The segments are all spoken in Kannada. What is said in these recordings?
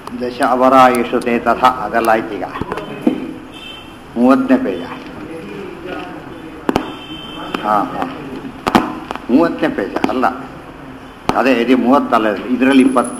ದಶ ಅವರಾಯುಷು ತೇ ತಥ ಅದೆಲ್ಲ ಆಯ್ತೀಗ ಮೂವತ್ತನೇ ಪೇಜ ಹಾಂ ಹಾಂ ಮೂವತ್ತನೇ ಪೇಜ ಅಲ್ಲ ಅದೇ ಯದಿ ಮೂವತ್ತಲ್ಲ ಇದರಲ್ಲಿ ಇಪ್ಪತ್ತು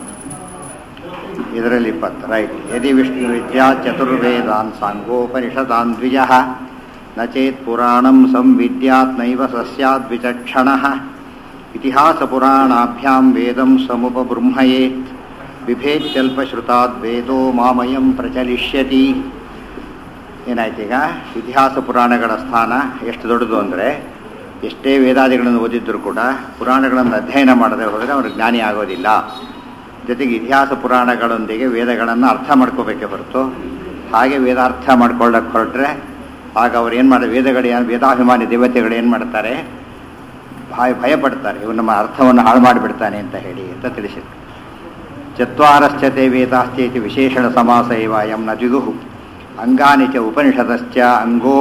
ಇದರಲ್ಲಿ ಇಪ್ಪತ್ತು ರೈಟ್ ಯದಿ ವಿಷ್ಣು ವಿದ್ಯಾ ಚತುರ್ವೇದಾನ್ ಸಾಂಗೋಪನಿಷದಾನ್ ದ್ವಿಜ ನ ಚೇತ್ ಪುರಾಣಂ ಸಂವಿದ್ಯಾತ್ ನೈವ ಸಸ್ಯಾದ್ ವಿಚಕ್ಷಣ ಇತಿಹಾಸ ಪುರಾಣಾಭ್ಯಾಂ ವೇದಂ ಸಮುಪಬೃಂಹಯೇತ್ ಬಿಭೇತ್ಯಲ್ಪಶ್ರುತಾದ್ ವೇದೋ ಮಾಮಯಂ ಪ್ರಚಲಿಷ್ಯತಿ ಏನಾಯ್ತು ಈಗ ಇತಿಹಾಸ ಪುರಾಣಗಳ ಸ್ಥಾನ ಎಷ್ಟು ದೊಡ್ಡದು ಅಂದರೆ ಎಷ್ಟೇ ವೇದಾದಿಗಳನ್ನು ಓದಿದ್ದರೂ ಕೂಡ ಪುರಾಣಗಳನ್ನು ಅಧ್ಯಯನ ಮಾಡದೆ ಹೋದರೆ ಅವರು ಜ್ಞಾನಿ ಆಗೋದಿಲ್ಲ ಜೊತೆಗೆ ಇತಿಹಾಸ ಪುರಾಣಗಳೊಂದಿಗೆ ವೇದಗಳನ್ನು ಅರ್ಥ ಮಾಡ್ಕೋಬೇಕೇ ಹೊರತು ಹಾಗೆ ವೇದಾರ್ಥ ಮಾಡ್ಕೊಳ್ಳೋಕೆ ಹೊರಟ್ರೆ ಆಗ ಅವ್ರು ಏನು ಮಾಡಿ ವೇದಗಳು ಏನು ವೇದಾಭಿಮಾನಿ ದೇವತೆಗಳು ಏನು ಮಾಡ್ತಾರೆ ಭಯ ಭಯಪಡ್ತಾರೆ ಇವು ನಮ್ಮ ಅರ್ಥವನ್ನು ಹಾಳು ಮಾಡಿಬಿಡ್ತಾನೆ ಅಂತ ಹೇಳಿ ಅಂತ ತಿಳಿಸಿದ್ರು ಚತ್ವಾರಶ್ಚತೆ ವೇದಾಶ್ಚೇತಿ ವಿಶೇಷಣ ಸಮಾಸ ಇವ ಎಂ ನ ದ್ವಿಗುಹು ಅಂಗಾನಿ ಚ ಉಪನಿಷದಶ್ಚ ಅಂಗೋ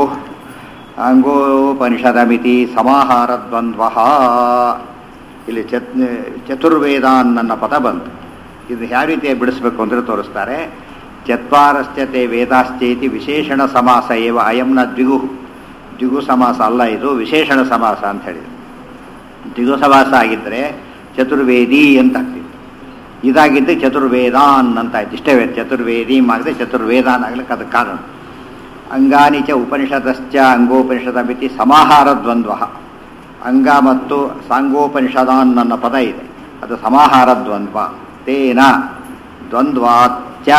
ಅಂಗೋಪನಿಷದಮಿತಿ ಸಮಾಹಾರ ದ್ವಂದ್ವ ಇಲ್ಲಿ ಚತ್ ಚತುರ್ವೇದಾನ್ ನನ್ನ ಪದ ಬಂತು ಇದು ಯಾವ ರೀತಿ ಬಿಡಿಸ್ಬೇಕು ಅಂದರೆ ತೋರಿಸ್ತಾರೆ ಚತ್ವಾರಶ್ಚತೆ ವೇದಾಶ್ಚೇತಿ ವಿಶೇಷಣ ಸಮಾಸ ಏವ ಅಯಂನ ದ್ವಿಗು ದ್ವಿಗು ಸಮಾಸ ಅಲ್ಲ ಇದು ವಿಶೇಷಣ ಸಮಾಸ ಅಂತ ಹೇಳಿದ್ರು ದ್ವಿಗು ಸಮಾಸ ಆಗಿದ್ದರೆ ಚತುರ್ವೇದಿ ಅಂತ ಆಗ್ತಿತ್ತು ಇದಾಗಿದ್ದು ಚತುರ್ವೇದಾನ್ ಅಂತ ಆಯ್ತು ಇಷ್ಟೇ ಚತುರ್ವೇದಿ ಮಾಡಿದ್ರೆ ಚತುರ್ವೇದಾನ್ ಆಗ್ಲಿಕ್ಕೆ ಅದಕ್ಕೆ ಕಾರಣ ಅಂಗಾನಿ ಚ ಉಪನಿಷದಶ್ಚ ಅಂಗೋಪನಿಷದ ಮಿತಿ ಸಮಾಹಾರ ದ್ವಂದ್ವ ಅಂಗ ಮತ್ತು ಸಾಂಗೋಪನಿಷದಾನ್ ನನ್ನ ಪದ ಇದೆ ಅದು ಸಮಾಹಾರ ದ್ವಂದ್ವ ತೇನ ದ್ವಂದ್ವಾಚ್ಚ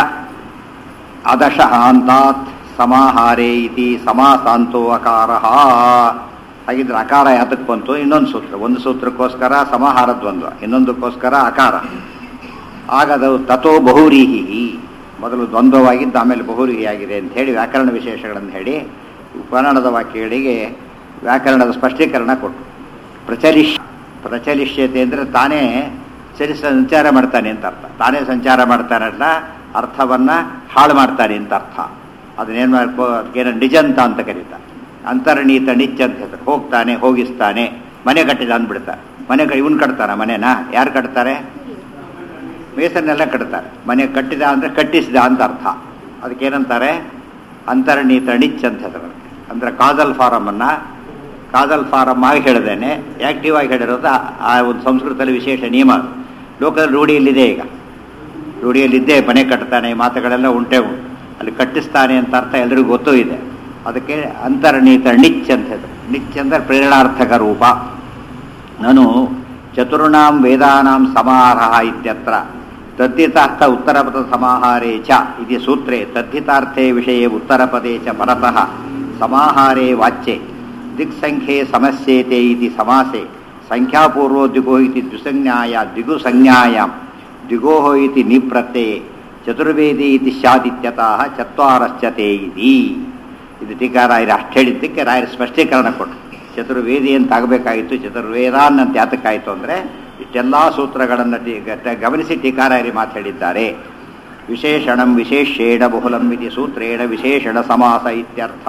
ಅದಶ ಅಂತಾತ್ ಸಮಾಹಾರೇ ಇತಿ ಸಮಾಸಾಂತೋ ಅಕಾರ ಹಾಗಿದ್ರೆ ಅಕಾರ ಯಾತಕ್ಕೆ ಬಂತು ಇನ್ನೊಂದು ಸೂತ್ರ ಒಂದು ಸೂತ್ರಕ್ಕೋಸ್ಕರ ಸಮಾಹಾರ ದ್ವಂದ್ವ ಇನ್ನೊಂದಕ್ಕೋಸ್ಕರ ಅಕಾರ ಆಗದು ತಥೋ ಬಹುರೀಹಿ ಮೊದಲು ದ್ವಂದ್ವವಾಗಿದ್ದು ಆಮೇಲೆ ಬಹುರೀಹಿಯಾಗಿದೆ ಅಂತ ಹೇಳಿ ವ್ಯಾಕರಣ ವಿಶೇಷಗಳನ್ನು ಹೇಳಿ ಉಪಕರಣದ ವಾಕ್ಯಗಳಿಗೆ ವ್ಯಾಕರಣದ ಸ್ಪಷ್ಟೀಕರಣ ಕೊಟ್ಟು ಪ್ರಚಲಿಷ್ ಪ್ರಚಲಿಷ್ಯತೆ ಅಂದರೆ ತಾನೇ ಸರಿ ಸಂಚಾರ ಮಾಡ್ತಾನೆ ಅಂತ ಅರ್ಥ ತಾನೇ ಸಂಚಾರ ಮಾಡ್ತಾನಲ್ಲ ಅರ್ಥವನ್ನು ಹಾಳು ಮಾಡ್ತಾನೆ ಅಂತ ಅರ್ಥ ಅದನ್ನೇನು ಮಾಡ್ಕೋ ಅದಕ್ಕೇನೋ ನಿಜಂತ ಅಂತ ಕರೀತಾರೆ ಅಂತರ್ಣೀತ ನಿಚ್ಚ ಅಂತ ಹೇಳ್ತಾರೆ ಹೋಗ್ತಾನೆ ಹೋಗಿಸ್ತಾನೆ ಮನೆ ಕಟ್ಟಿದ ಅಂದ್ಬಿಡ್ತಾರೆ ಮನೆ ಇವನು ಕಟ್ತಾರ ಮನೆನಾ ಯಾರು ಕಟ್ತಾರೆ ಮೇಸನ್ನೆಲ್ಲ ಕಟ್ತಾರೆ ಮನೆ ಕಟ್ಟಿದ ಅಂದರೆ ಕಟ್ಟಿಸಿದ ಅಂತ ಅರ್ಥ ಅದಕ್ಕೇನಂತಾರೆ ಅಂತರ್ಣೀತ ನಿಚ್ ಅಂತ ಹೇಳ್ತಾರೆ ಅಂದರೆ ಕಾದಲ್ ಫಾರಮನ್ನು ಕಾದಲ್ ಫಾರಮ್ ಆಗಿ ಹೇಳಿದ್ದೇನೆ ಆ್ಯಕ್ಟಿವ್ ಆಗಿ ಹೇಳಿರೋದು ಆ ಒಂದು ಸಂಸ್ಕೃತದಲ್ಲಿ ವಿಶೇಷ ನಿಯಮ ಲೋಕದಲ್ಲಿ ರೂಢಿಯಲ್ಲಿದೆ ಈಗ ರೂಢಿಯಲ್ಲಿದ್ದೇ ಮನೆ ಕಟ್ತಾನೆ ಮಾತುಗಳೆಲ್ಲ ಉಂಟೆ ಉಂಟು ಅಲ್ಲಿ ಕಟ್ಟಿಸ್ತಾನೆ ಅಂತ ಅರ್ಥ ಎಲ್ರಿಗೂ ಗೊತ್ತೂ ಇದೆ ಅದಕ್ಕೆ ಅಂತರ್ಣೀತ ನಿಚ್ ಅಂತ ಹೇಳಿದ್ರು ನಿಚ್ ಅಂದರೆ ಪ್ರೇರಣಾರ್ಥಕ ರೂಪ ನಾನು ಚತುರ್ಣಾಂ ವೇದಾನಾಂ ಸಮಾಹಾರ ಇತ್ಯತ್ರ ತದ್ದಿತಾರ್ಥ ಉತ್ತರಪದ ಸಮಾಹಾರೇ ಚ ಇತಿ ಸೂತ್ರೇ ತದ್ದಿತಾರ್ಥೇ ವಿಷಯೇ ಉತ್ತರಪದೇ ಚ ಪರತಃ ಸಮಾಹಾರೇ ವಾಚ್ಯೆ ದಿಕ್ಸಂಖ್ಯೆ ಸಮಸ್ಯೇತೆ ಇತಿ ಸಮಾಸೆ ಸಂಖ್ಯಾಪೂರ್ವೋ ದಿಗೋ ಇತಿ ದ್ವಿಸಂಜ್ಞಾಯ ದಿಗು ಸಂಜ್ಞಾಯಾಂ ದಿಗೋಹ ಇತಿ ನಿಪ್ರತ್ಯಯೇ ಚತುರ್ವೇದಿ ಇತಿ ಸ್ಯಾದಿತ್ಯತಃ ಚತ್ವಾರಶ್ಚತೆ ಇತಿ ಇದು ಟೀಕಾರಾಯರು ಅಷ್ಟು ಹೇಳಿದ್ದಕ್ಕೆ ರಾಯರ ಸ್ಪಷ್ಟೀಕರಣ ಕೊಟ್ಟರು ಚತುರ್ವೇದಿ ಅಂತ ಆಗಬೇಕಾಗಿತ್ತು ಚತುರ್ವೇದಾನ್ ಅಂತ ಯಾತಕ್ಕಾಯಿತು ಅಂದರೆ ಇಷ್ಟೆಲ್ಲ ಸೂತ್ರಗಳನ್ನು ಗಮನಿಸಿ ಟೀಕಾರಾಯರಿ ಮಾತಾಡಿದ್ದಾರೆ ವಿಶೇಷಣಂ ವಿಶೇಷೇಣ ಬಹುಲಂ ಇತಿ ಸೂತ್ರೇಣ ವಿಶೇಷಣ ಸಮಾಸ ಇತ್ಯರ್ಥ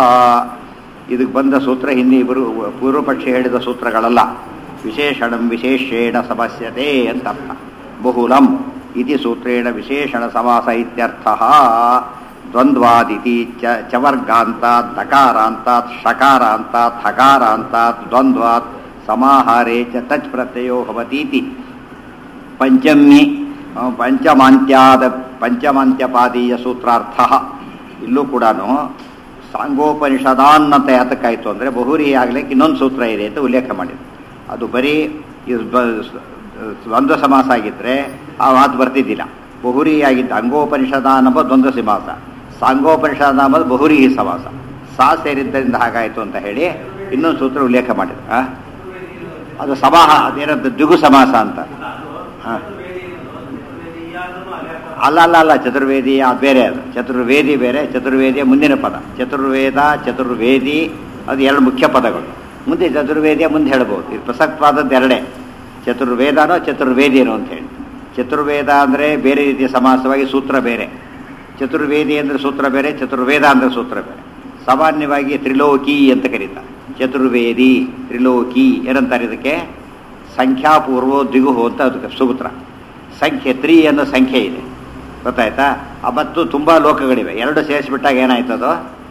ಇದಕ್ಕೆ ಬಂದ ಸೂತ್ರ ಹಿಂದೆ ಇವರು ಪೂರ್ವಪಕ್ಷ ಹೇಳಿದ ಸೂತ್ರಗಳಲ್ಲ ವಿಶೇಷಣಂ ವಿಶೇಷೇಣ ಸಮಸ್ಯತೆ ಅಂತ ಅರ್ಥ ಬಹುಲಂ ಇತಿ ಸೂತ್ರೇಣ ವಿಶೇಷಣ ಸಮಾಸ ಇತ್ಯರ್ಥ ದ್ವಂದ್ವಾದಿತಿ ಚ ಚವರ್ಗಾಂತಾತ್ ದಕಾರಾಂತಾತ್ ಷಕಾರಾಂತಾತ್ ಹಕಾರಾಂತಾತ್ ದ್ವಂದ್ವಾತ್ ಸಮಾಹಾರೇ ಚ ತಚ್ ಪ್ರತ್ಯಯೋ ಭವತೀತಿ ಪಂಚಮಿ ಪಂಚಮಾಂತ್ಯಾದ ಪಂಚಮಾಂತ್ಯಪಾದೀಯ ಸೂತ್ರಾರ್ಥ ಇಲ್ಲೂ ಕೂಡ ಸಾಂಗೋಪನಿಷದಾನ್ ಅಂತ ಯಾತಕ್ಕಾಯಿತು ಅಂದರೆ ಬಹುರಿ ಆಗ್ಲಿಕ್ಕೆ ಇನ್ನೊಂದು ಸೂತ್ರ ಇದೆ ಅಂತ ಉಲ್ಲೇಖ ಮಾಡಿದ್ರು ಅದು ಬರೀ ದ್ವಂದ್ವ ಸಮಾಸ ಆಗಿದ್ದರೆ ಆ ಮಾತು ಬರ್ತಿದ್ದಿಲ್ಲ ಬಹುರಿ ಆಗಿದ್ದ ಅಂಗೋಪನಿಷದಾನ್ ಎಂಬ ದ್ವಂದ್ವ ಸಮಾಸ ಸಾಂಗೋಪನಿಷದ ಎಂಬುದು ಬಹುರಿ ಸಮಾಸ ಸಾ ಸೇರಿದ್ದರಿಂದ ಹಾಗಾಯಿತು ಅಂತ ಹೇಳಿ ಇನ್ನೊಂದು ಸೂತ್ರ ಉಲ್ಲೇಖ ಮಾಡಿದ್ರು ಅದು ಸಮಾಹ ಅದೇನಂತ ದ್ವಿಗು ಸಮಾಸ ಅಂತ ಹಾಂ ಅಲ್ಲ ಅಲ್ಲ ಅಲ್ಲ ಚತುರ್ವೇದಿ ಅದು ಬೇರೆ ಅದು ಚತುರ್ವೇದಿ ಬೇರೆ ಚತುರ್ವೇದಿಯ ಮುಂದಿನ ಪದ ಚತುರ್ವೇದ ಚತುರ್ವೇದಿ ಅದು ಎರಡು ಮುಖ್ಯ ಪದಗಳು ಮುಂದೆ ಚತುರ್ವೇದಿಯ ಮುಂದೆ ಹೇಳ್ಬೋದು ಇದು ಪ್ರಸಕ್ತವಾದದ್ದು ಎರಡೇ ಚತುರ್ವೇದನೋ ಚತುರ್ವೇದಿನೋ ಅಂತ ಹೇಳಿ ಚತುರ್ವೇದ ಅಂದರೆ ಬೇರೆ ರೀತಿಯ ಸಮಾಸವಾಗಿ ಸೂತ್ರ ಬೇರೆ ಚತುರ್ವೇದಿ ಅಂದರೆ ಸೂತ್ರ ಬೇರೆ ಚತುರ್ವೇದ ಅಂದರೆ ಸೂತ್ರ ಬೇರೆ ಸಾಮಾನ್ಯವಾಗಿ ತ್ರಿಲೋಕಿ ಅಂತ ಕರೀತಾರೆ ಚತುರ್ವೇದಿ ತ್ರಿಲೋಕಿ ಏನಂತಾರೆ ಇದಕ್ಕೆ ಸಂಖ್ಯಾಪೂರ್ವ ದ್ವಿಗುಹು ಅಂತ ಅದಕ್ಕೆ ಸೂತ್ರ ಸಂಖ್ಯೆ ತ್ರೀ ಅನ್ನೋ ಸಂಖ್ಯೆ ಇದೆ ಗೊತ್ತಾಯ್ತಾ ಆ ಮತ್ತು ತುಂಬ ಲೋಕಗಳಿವೆ ಎರಡು ಸೇರಿಸ್ಬಿಟ್ಟಾಗ ಏನಾಯ್ತದು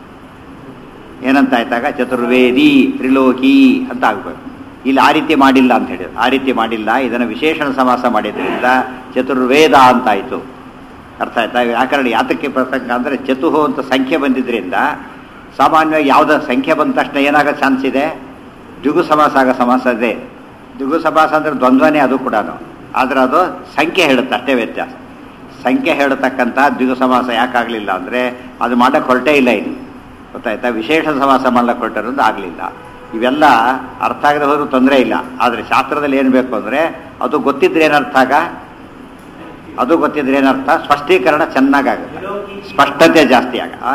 ಏನಂತ ಆಯ್ತಾಗ ಚತುರ್ವೇದಿ ತ್ರಿಲೋಕಿ ಅಂತ ಆಗ್ಬೇಕು ಇಲ್ಲಿ ಆ ರೀತಿ ಮಾಡಿಲ್ಲ ಅಂತ ಹೇಳಿದ್ರು ಆ ರೀತಿ ಮಾಡಿಲ್ಲ ಇದನ್ನು ವಿಶೇಷಣ ಸಮಾಸ ಮಾಡಿದ್ರಿಂದ ಚತುರ್ವೇದ ಅಂತಾಯಿತು ಅರ್ಥ ಆಯ್ತಾ ವ್ಯಾಕರಣ ಯಾತಕ್ಕೆ ಪ್ರಸಂಗ ಅಂದರೆ ಚತುಹು ಅಂತ ಸಂಖ್ಯೆ ಬಂದಿದ್ರಿಂದ ಸಾಮಾನ್ಯವಾಗಿ ಯಾವುದೋ ಸಂಖ್ಯೆ ಬಂದ ತಕ್ಷಣ ಏನಾಗೋ ಚಾನ್ಸ್ ಇದೆ ದ್ವಿಗು ಸಮಾಸ ಆಗೋ ಸಮಾಸ ಇದೆ ದ್ವಿಗು ಸಮಾಸ ಅಂದರೆ ದ್ವಂದ್ವನೇ ಅದು ಕೂಡ ಆದರೆ ಅದು ಸಂಖ್ಯೆ ಹೇಳುತ್ತೆ ಅಷ್ಟೇ ವ್ಯತ್ಯಾಸ ಸಂಖ್ಯೆ ಹೇಳತಕ್ಕಂಥ ದ್ವಿಗು ಸಮಾಸ ಯಾಕಾಗಲಿಲ್ಲ ಅಂದರೆ ಅದು ಮಾಡಕ್ಕೆ ಹೊರಟೇ ಇಲ್ಲ ಇಲ್ಲಿ ಗೊತ್ತಾಯ್ತಾ ವಿಶೇಷ ಸಮಾಸ ಮಾಡ್ಲಿಕ್ಕೆ ಹೊರಟಿರೋದು ಆಗಲಿಲ್ಲ ಇವೆಲ್ಲ ಅರ್ಥ ಆಗದೆ ಹೋದ್ರೂ ತೊಂದರೆ ಇಲ್ಲ ಆದರೆ ಶಾಸ್ತ್ರದಲ್ಲಿ ಏನು ಬೇಕು ಅಂದರೆ ಅದು ಗೊತ್ತಿದ್ರೆ ಏನರ್ಥ ಆಗ ಅದು ಗೊತ್ತಿದ್ರೆ ಏನರ್ಥ ಸ್ಪಷ್ಟೀಕರಣ ಚೆನ್ನಾಗಾಗುತ್ತೆ ಸ್ಪಷ್ಟತೆ ಜಾಸ್ತಿ ಆಗ ಆ?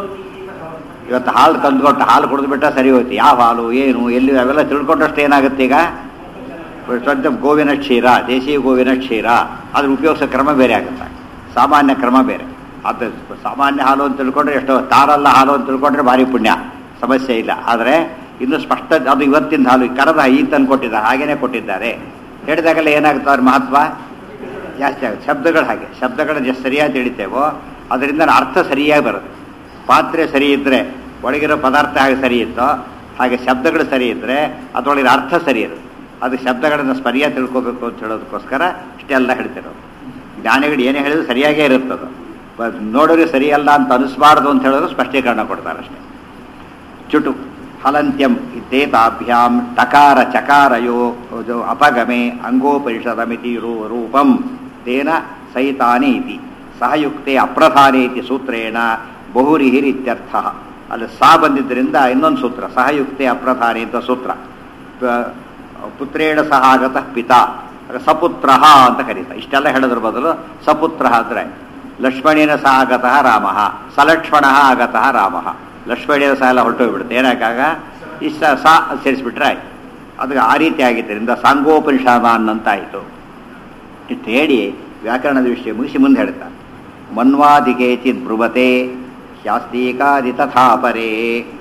ಇವತ್ತು ಹಾಲು ತಂದುಕೊಟ್ಟು ಹಾಲು ಕುಡಿದ್ಬಿಟ್ರೆ ಸರಿ ಹೋಯ್ತು ಯಾವ ಹಾಲು ಏನು ಎಲ್ಲಿ ಅವೆಲ್ಲ ತಿಳ್ಕೊಂಡಷ್ಟು ಏನಾಗುತ್ತೆ ಈಗ ಸ್ವಂತ ಗೋವಿನ ಕ್ಷೀರ ದೇಶೀಯ ಗೋವಿನ ಕ್ಷೀರ ಅದ್ರ ಉಪಯೋಗಿಸೋ ಕ್ರಮ ಬೇರೆ ಆಗುತ್ತೆ ಸಾಮಾನ್ಯ ಕ್ರಮ ಬೇರೆ ಅದು ಸಾಮಾನ್ಯ ಹಾಲು ಅಂತ ತಿಳ್ಕೊಂಡ್ರೆ ಎಷ್ಟೋ ತಾರಲ್ಲ ಹಾಲು ಅಂತ ತಿಳ್ಕೊಂಡ್ರೆ ಭಾರಿ ಪುಣ್ಯ ಸಮಸ್ಯೆ ಇಲ್ಲ ಆದರೆ ಇನ್ನು ಸ್ಪಷ್ಟ ಅದು ಇವತ್ತಿನ ಹಾಲು ಕರದ ಈ ತಂದು ಕೊಟ್ಟಿದ್ದಾರೆ ಹಾಗೇನೆ ಕೊಟ್ಟಿದ್ದಾರೆ ಹೇಳಿದಾಗೆಲ್ಲ ಏನಾಗುತ್ತೆ ಅವ್ರ ಮಹತ್ವ ಜಾಸ್ತಿ ಆಗುತ್ತೆ ಶಬ್ದಗಳು ಹಾಗೆ ಶಬ್ದಗಳನ್ನ ಎಷ್ಟು ಸರಿಯಾಗಿ ತಿಳಿತೇವೋ ಅದರಿಂದ ಅರ್ಥ ಸರಿಯಾಗಿ ಬರುತ್ತೆ ಪಾತ್ರೆ ಸರಿ ಇದ್ದರೆ ಒಳಗಿರೋ ಪದಾರ್ಥ ಹಾಗೆ ಸರಿ ಇತ್ತೋ ಹಾಗೆ ಶಬ್ದಗಳು ಸರಿ ಇದ್ದರೆ ಅದರೊಳಗಿರೋ ಅರ್ಥ ಸರಿ ಇರುತ್ತೆ ಅದು ಶಬ್ದಗಳನ್ನು ಸರಿಯಾಗಿ ತಿಳ್ಕೊಬೇಕು ಅಂತ ಹೇಳೋದಕ್ಕೋಸ್ಕರ ಇಷ್ಟೆಲ್ಲ ಹೇಳ್ತಿರೋದು ಜ್ಞಾನಿಗಳು ಏನೇ ಹೇಳಿದ್ರು ಸರಿಯಾಗೇ ಇರುತ್ತದು ಬ- ನೋಡೋರಿಗೆ ಸರಿಯಲ್ಲ ಅಂತ ಅನಿಸ್ಬಾರ್ದು ಅಂತ ಹೇಳೋದು ಸ್ಪಷ್ಟೀಕರಣ ಕೊಡ್ತಾರೆ ಅಷ್ಟೇ ಚುಟು ಹಲಂತ್ಯಂ ಇದ್ದೇತಾಭ್ಯಾಂ ಟಕಾರ ಚಕಾರಯೋ ಇದು ಅಪಗಮೆ ಅಂಗೋಪರಿಷದಮಿತಿ ರೂ ರೂಪಂ ತೇನ ಸಹಿತಾನಿ ಇತಿ ಸಹಯುಕ್ತೆ ಅಪ್ರಧಾನೆ ಇತಿ ಸೂತ್ರೇಣ ಬಹುರಿಹಿರಿತ್ಯರ್ಥ ಅಲ್ಲಿ ಸಾ ಬಂದಿದ್ದರಿಂದ ಇನ್ನೊಂದು ಸೂತ್ರ ಸಹಯುಕ್ತೆ ಅಪ್ರಧಾನೆ ಅಂತ ಸೂತ್ರ ಪ- ಪುತ್ರೇಣ ಸಹ ಆಗತಃ ಪಿತಾ ಸಪುತ್ರ ಅಂತ ಕರೀತಾರೆ ಇಷ್ಟೆಲ್ಲ ಹೇಳೋದ್ರ ಬದಲು ಸಪುತ್ರ ಅಂದರೆ ಲಕ್ಷ್ಮಣೇನ ಸಹ ಆಗತಃ ರಾಮ ಸಲಕ್ಷ್ಮಣ ಆಗತಃ ರಾಮ ಲಕ್ಷ್ಮಣೇನ ಸಹ ಎಲ್ಲ ಹೊರಟೋಗ್ಬಿಡುತ್ತೆ ಏನಾಕಾಗ ಇಷ್ಟ ಸಾ ಸೇರಿಸ್ಬಿಟ್ರೆ ಆಯ್ತು ಅದಕ್ಕೆ ಆ ರೀತಿ ಆಗಿದ್ದರಿಂದ ಸಾಂಗೋಪನಿಷಾದ ಅನ್ನಂತಾಯಿತು ಇಷ್ಟು ಹೇಳಿ ವ್ಯಾಕರಣದ ವಿಷಯ ಮುಗಿಸಿ ಮುಂದೆ ಹೇಳ್ತಾರೆ ಮನ್ವಾದಿಕೇಚಿತ್ ಬ್ರುವತೆ ಶಾಸ್ತೀಕಾದಿ ತಥಾ ಪರೇ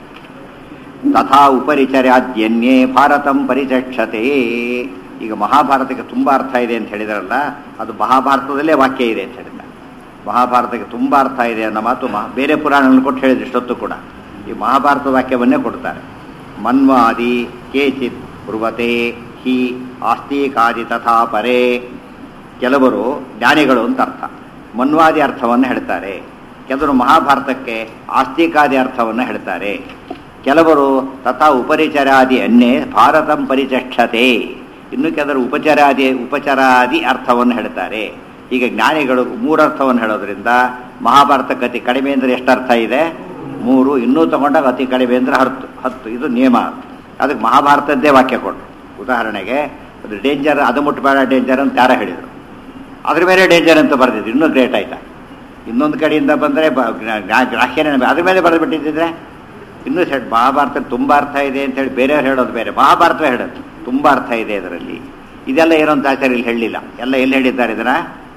ತಥಾ ಉಪರಿಚರ್ಯಾದ್ಯನ್ಯೇ ಭಾರತಂ ಪರಿಚಕ್ಷತೆ ಈಗ ಮಹಾಭಾರತಕ್ಕೆ ತುಂಬ ಅರ್ಥ ಇದೆ ಅಂತ ಹೇಳಿದಾರಲ್ಲ ಅದು ಮಹಾಭಾರತದಲ್ಲೇ ವಾಕ್ಯ ಇದೆ ಅಂತ ಹೇಳಿದ್ದಾರೆ ಮಹಾಭಾರತಕ್ಕೆ ತುಂಬ ಅರ್ಥ ಇದೆ ಅನ್ನೋ ಮಾತು ಮಹಾ ಬೇರೆ ಪುರಾಣಗಳನ್ನು ಕೊಟ್ಟು ಹೇಳಿದ್ರು ಇಷ್ಟೊತ್ತು ಕೂಡ ಈ ಮಹಾಭಾರತ ವಾಕ್ಯವನ್ನೇ ಕೊಡ್ತಾರೆ ಮನ್ವಾದಿ ಕೇಚಿತ್ ಬ್ರುವತೆ ಹಿ ಆಸ್ತಿಕಾದಿ ತಥಾ ಪರೇ ಕೆಲವರು ಜ್ಞಾನಿಗಳು ಅಂತ ಅರ್ಥ ಮನ್ವಾದಿ ಅರ್ಥವನ್ನು ಹೇಳ್ತಾರೆ ಕೆಲವರು ಮಹಾಭಾರತಕ್ಕೆ ಆಸ್ತಿಕಾದಿ ಅರ್ಥವನ್ನು ಹೇಳ್ತಾರೆ ಕೆಲವರು ತಥಾ ಉಪರಿಚರಾದಿ ಅನ್ಯೇ ಭಾರತಂ ಪರಿಚಕ್ಷತೆ ಇನ್ನು ಕೆಲವರು ಉಪಚರಾದಿ ಉಪಚರಾದಿ ಅರ್ಥವನ್ನು ಹೇಳ್ತಾರೆ ಈಗ ಜ್ಞಾನಿಗಳು ಮೂರರ್ಥವನ್ನು ಹೇಳೋದ್ರಿಂದ ಮಹಾಭಾರತಕ್ಕೆ ಅತಿ ಕಡಿಮೆ ಅಂದರೆ ಎಷ್ಟು ಅರ್ಥ ಇದೆ ಮೂರು ಇನ್ನೂ ತಗೊಂಡಾಗ ಅತಿ ಕಡಿಮೆ ಅಂದರೆ ಹತ್ತು ಹತ್ತು ಇದು ನಿಯಮ ಅದಕ್ಕೆ ಮಹಾಭಾರತದ್ದೇ ವಾಕ್ಯ ಕೊಟ್ಟರು ಉದಾಹರಣೆಗೆ ಅದು ಡೇಂಜರ್ ಅದು ಮುಟ್ಟಬೇಡ ಡೇಂಜರ್ ಅಂತ ಯಾರ ಹೇಳಿದರು ಅದ್ರ ಮೇಲೆ ಡೇಂಜರ್ ಅಂತ ಬರೆದಿದ್ರು ಇನ್ನೂ ಗ್ರೇಟ್ ಆಯ್ತಾ ಇನ್ನೊಂದು ಕಡೆಯಿಂದ ಬಂದರೆ ಗ್ರಾಹ್ಯನೇ ಅದ್ರ ಮೇಲೆ ಬರೆದು ಬಿಟ್ಟಿದ್ದರೆ ಇನ್ನೂ ಸೆಟ್ ಮಹಾಭಾರತ ತುಂಬ ಅರ್ಥ ಇದೆ ಅಂತ ಹೇಳಿ ಬೇರೆಯವ್ರು ಹೇಳೋದು ಬೇರೆ ಮಹಾಭಾರತವೇ ಹೇಳೋದು ತುಂಬ ಅರ್ಥ ಇದೆ ಇದರಲ್ಲಿ ಇದೆಲ್ಲ ಏನೋ ಅಂತ ಆಚಾರ್ಯ ಇಲ್ಲಿ ಹೇಳಲಿಲ್ಲ ಎಲ್ಲ ಎಲ್ಲಿ ಹೇಳಿದ್ದಾರೆ ಇದನ್ನ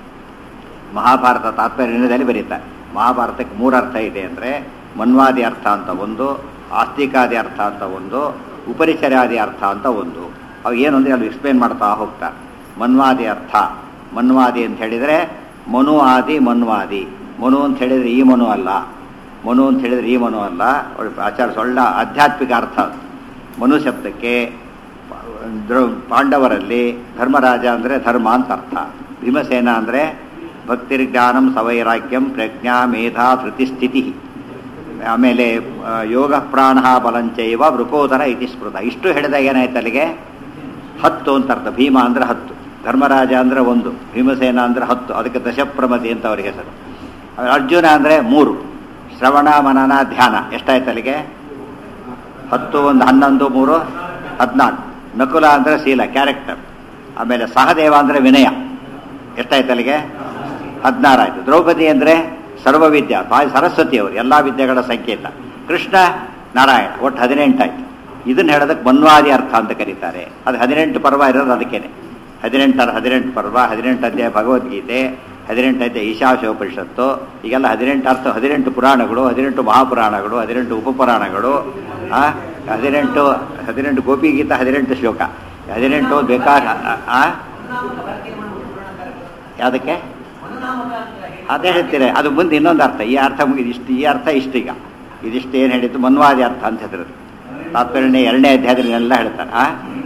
ಮಹಾಭಾರತ ತಾತ್ಪರ್ಯದಲ್ಲಿ ಬರೀತಾರೆ ಮಹಾಭಾರತಕ್ಕೆ ಮೂರು ಅರ್ಥ ಇದೆ ಅಂದರೆ ಮನ್ವಾದಿ ಅರ್ಥ ಅಂತ ಒಂದು ಆಸ್ತಿಕಾದಿ ಅರ್ಥ ಅಂತ ಒಂದು ಉಪರಿಚರ್ಯಾದಿ ಅರ್ಥ ಅಂತ ಒಂದು ಅವು ಏನು ಅಂದರೆ ಅಲ್ಲಿ ಎಕ್ಸ್ಪ್ಲೇನ್ ಮಾಡ್ತಾ ಹೋಗ್ತಾರೆ ಮನ್ವಾದಿ ಅರ್ಥ ಮನ್ವಾದಿ ಅಂತ ಹೇಳಿದರೆ ಮನು ಆದಿ ಮನ್ವಾದಿ ಮನು ಅಂತ ಹೇಳಿದರೆ ಈ ಮನು ಅಲ್ಲ ಮನು ಅಂತ ಹೇಳಿದರೆ ಈ ಮನು ಅಲ್ಲ ಅವ್ರ ಆಚಾರ ಸೊಳ್ಳ ಆಧ್ಯಾತ್ಮಿಕ ಅರ್ಥ ಅದು. ಮನು ಶಬ್ದಕ್ಕೆ ದ್ರ- ಪಾಂಡವರಲ್ಲಿ ಧರ್ಮರಾಜ ಅಂದರೆ ಧರ್ಮ ಅಂತ ಅರ್ಥ ಭೀಮಸೇನ ಅಂದರೆ ಭಕ್ತಿರ್ಜ್ಞಾನಂ ಸವೈರಾಗ್ಯಂ ಪ್ರಜ್ಞಾ ಮೇಧಾ ಧೃತಿಸ್ಥಿತಿ ಆಮೇಲೆ ಆ, ಯೋಗ ಪ್ರಾಣ ಬಲಂಚೈವ ವೃಕೋದರ ಇತಿ ಸ್ಮೃತ ಇಷ್ಟು ಹೇಳಿದಾಗ ಏನಾಯ್ತು ಅಲ್ಲಿಗೆ ಹತ್ತು ಅಂತ ಅರ್ಥ ಭೀಮ ಅಂದರೆ ಹತ್ತು ಧರ್ಮರಾಜ ಅಂದರೆ ಒಂದು ಭೀಮಸೇನ ಅಂದರೆ ಹತ್ತು ಅದಕ್ಕೆ ದಶಪ್ರಮತಿ ಅಂತ ಅವ್ರಿಗೆ ಹೆಸರು ಅರ್ಜುನ ಅಂದರೆ ಮೂರು ಶ್ರವಣ ಮನನ ಧ್ಯಾನ ಎಷ್ಟಾಯ್ತು ಅಲ್ಲಿಗೆ ಹತ್ತು ಒಂದು ಹನ್ನೊಂದು ಮೂರು ಹದಿನಾಲ್ಕು ನಕುಲ ಅಂದರೆ ಶೀಲ ಕ್ಯಾರೆಕ್ಟರ್ ಆಮೇಲೆ ಸಹದೇವ ಅಂದರೆ ವಿನಯ ಎಷ್ಟಾಯ್ತು ಅಲ್ಲಿಗೆ ಹದಿನಾರು ಆಯಿತು ದ್ರೌಪದಿ ಅಂದರೆ ಸರ್ವವಿದ್ಯಾ ತಾಯಿ ಸರಸ್ವತಿ ಅವರು ಎಲ್ಲ ವಿದ್ಯೆಗಳ ಸಂಕೇತ ಕೃಷ್ಣ ನಾರಾಯಣ ಒಟ್ಟು ಹದಿನೆಂಟಾಯ್ತು ಇದನ್ನ ಹೇಳೋದಕ್ಕೆ ಮನ್ವಾದಿ ಅರ್ಥ ಅಂತ ಕರೀತಾರೆ ಅದು ಹದಿನೆಂಟು ಪರ್ವ ಇರೋದು ಅದಕ್ಕೇನೆ ಹದಿನೆಂಟರ ಹದಿನೆಂಟು ಪರ್ವ ಹದಿನೆಂಟು ಅಧ್ಯಾಯ ಭಗವದ್ಗೀತೆ ಹದಿನೆಂಟು ಅಧ್ಯಾಯ ಈಶಾಶೋಪನಿಷತ್ತು ಈಗೆಲ್ಲ ಹದಿನೆಂಟು ಅರ್ಥ ಹದಿನೆಂಟು ಪುರಾಣಗಳು ಹದಿನೆಂಟು ಮಹಾಪುರಾಣಗಳು ಹದಿನೆಂಟು ಉಪಪುರಾಣಗಳು ಆ, ಹದಿನೆಂಟು ಹದಿನೆಂಟು ಗೋಪಿಗೀತ ಹದಿನೆಂಟು ಶ್ಲೋಕ ಹದಿನೆಂಟು ಬೇಕಾದ ಆ ಯಾವುದಕ್ಕೆ ಅದೇ ಹೇಳ್ತೀರಿ ಅದು ಮುಂದೆ ಇನ್ನೊಂದು ಅರ್ಥ ಈ ಅರ್ಥ ಮುಗಿದು ಇಷ್ಟು ಈ ಅರ್ಥ ಇಷ್ಟೀಗ ಇದಿಷ್ಟು ಏನು ಹೇಳಿದ್ದು ಮನ್ವಾದಿ ಅರ್ಥ ಅಂತ ಹೆಸರದು ತಾತ್ಪರ್ಯ ಎರಡನೇ ಅಧ್ಯಾಯದಲ್ಲಿ ಎಲ್ಲ ಹೇಳ್ತಾರೆ ಆ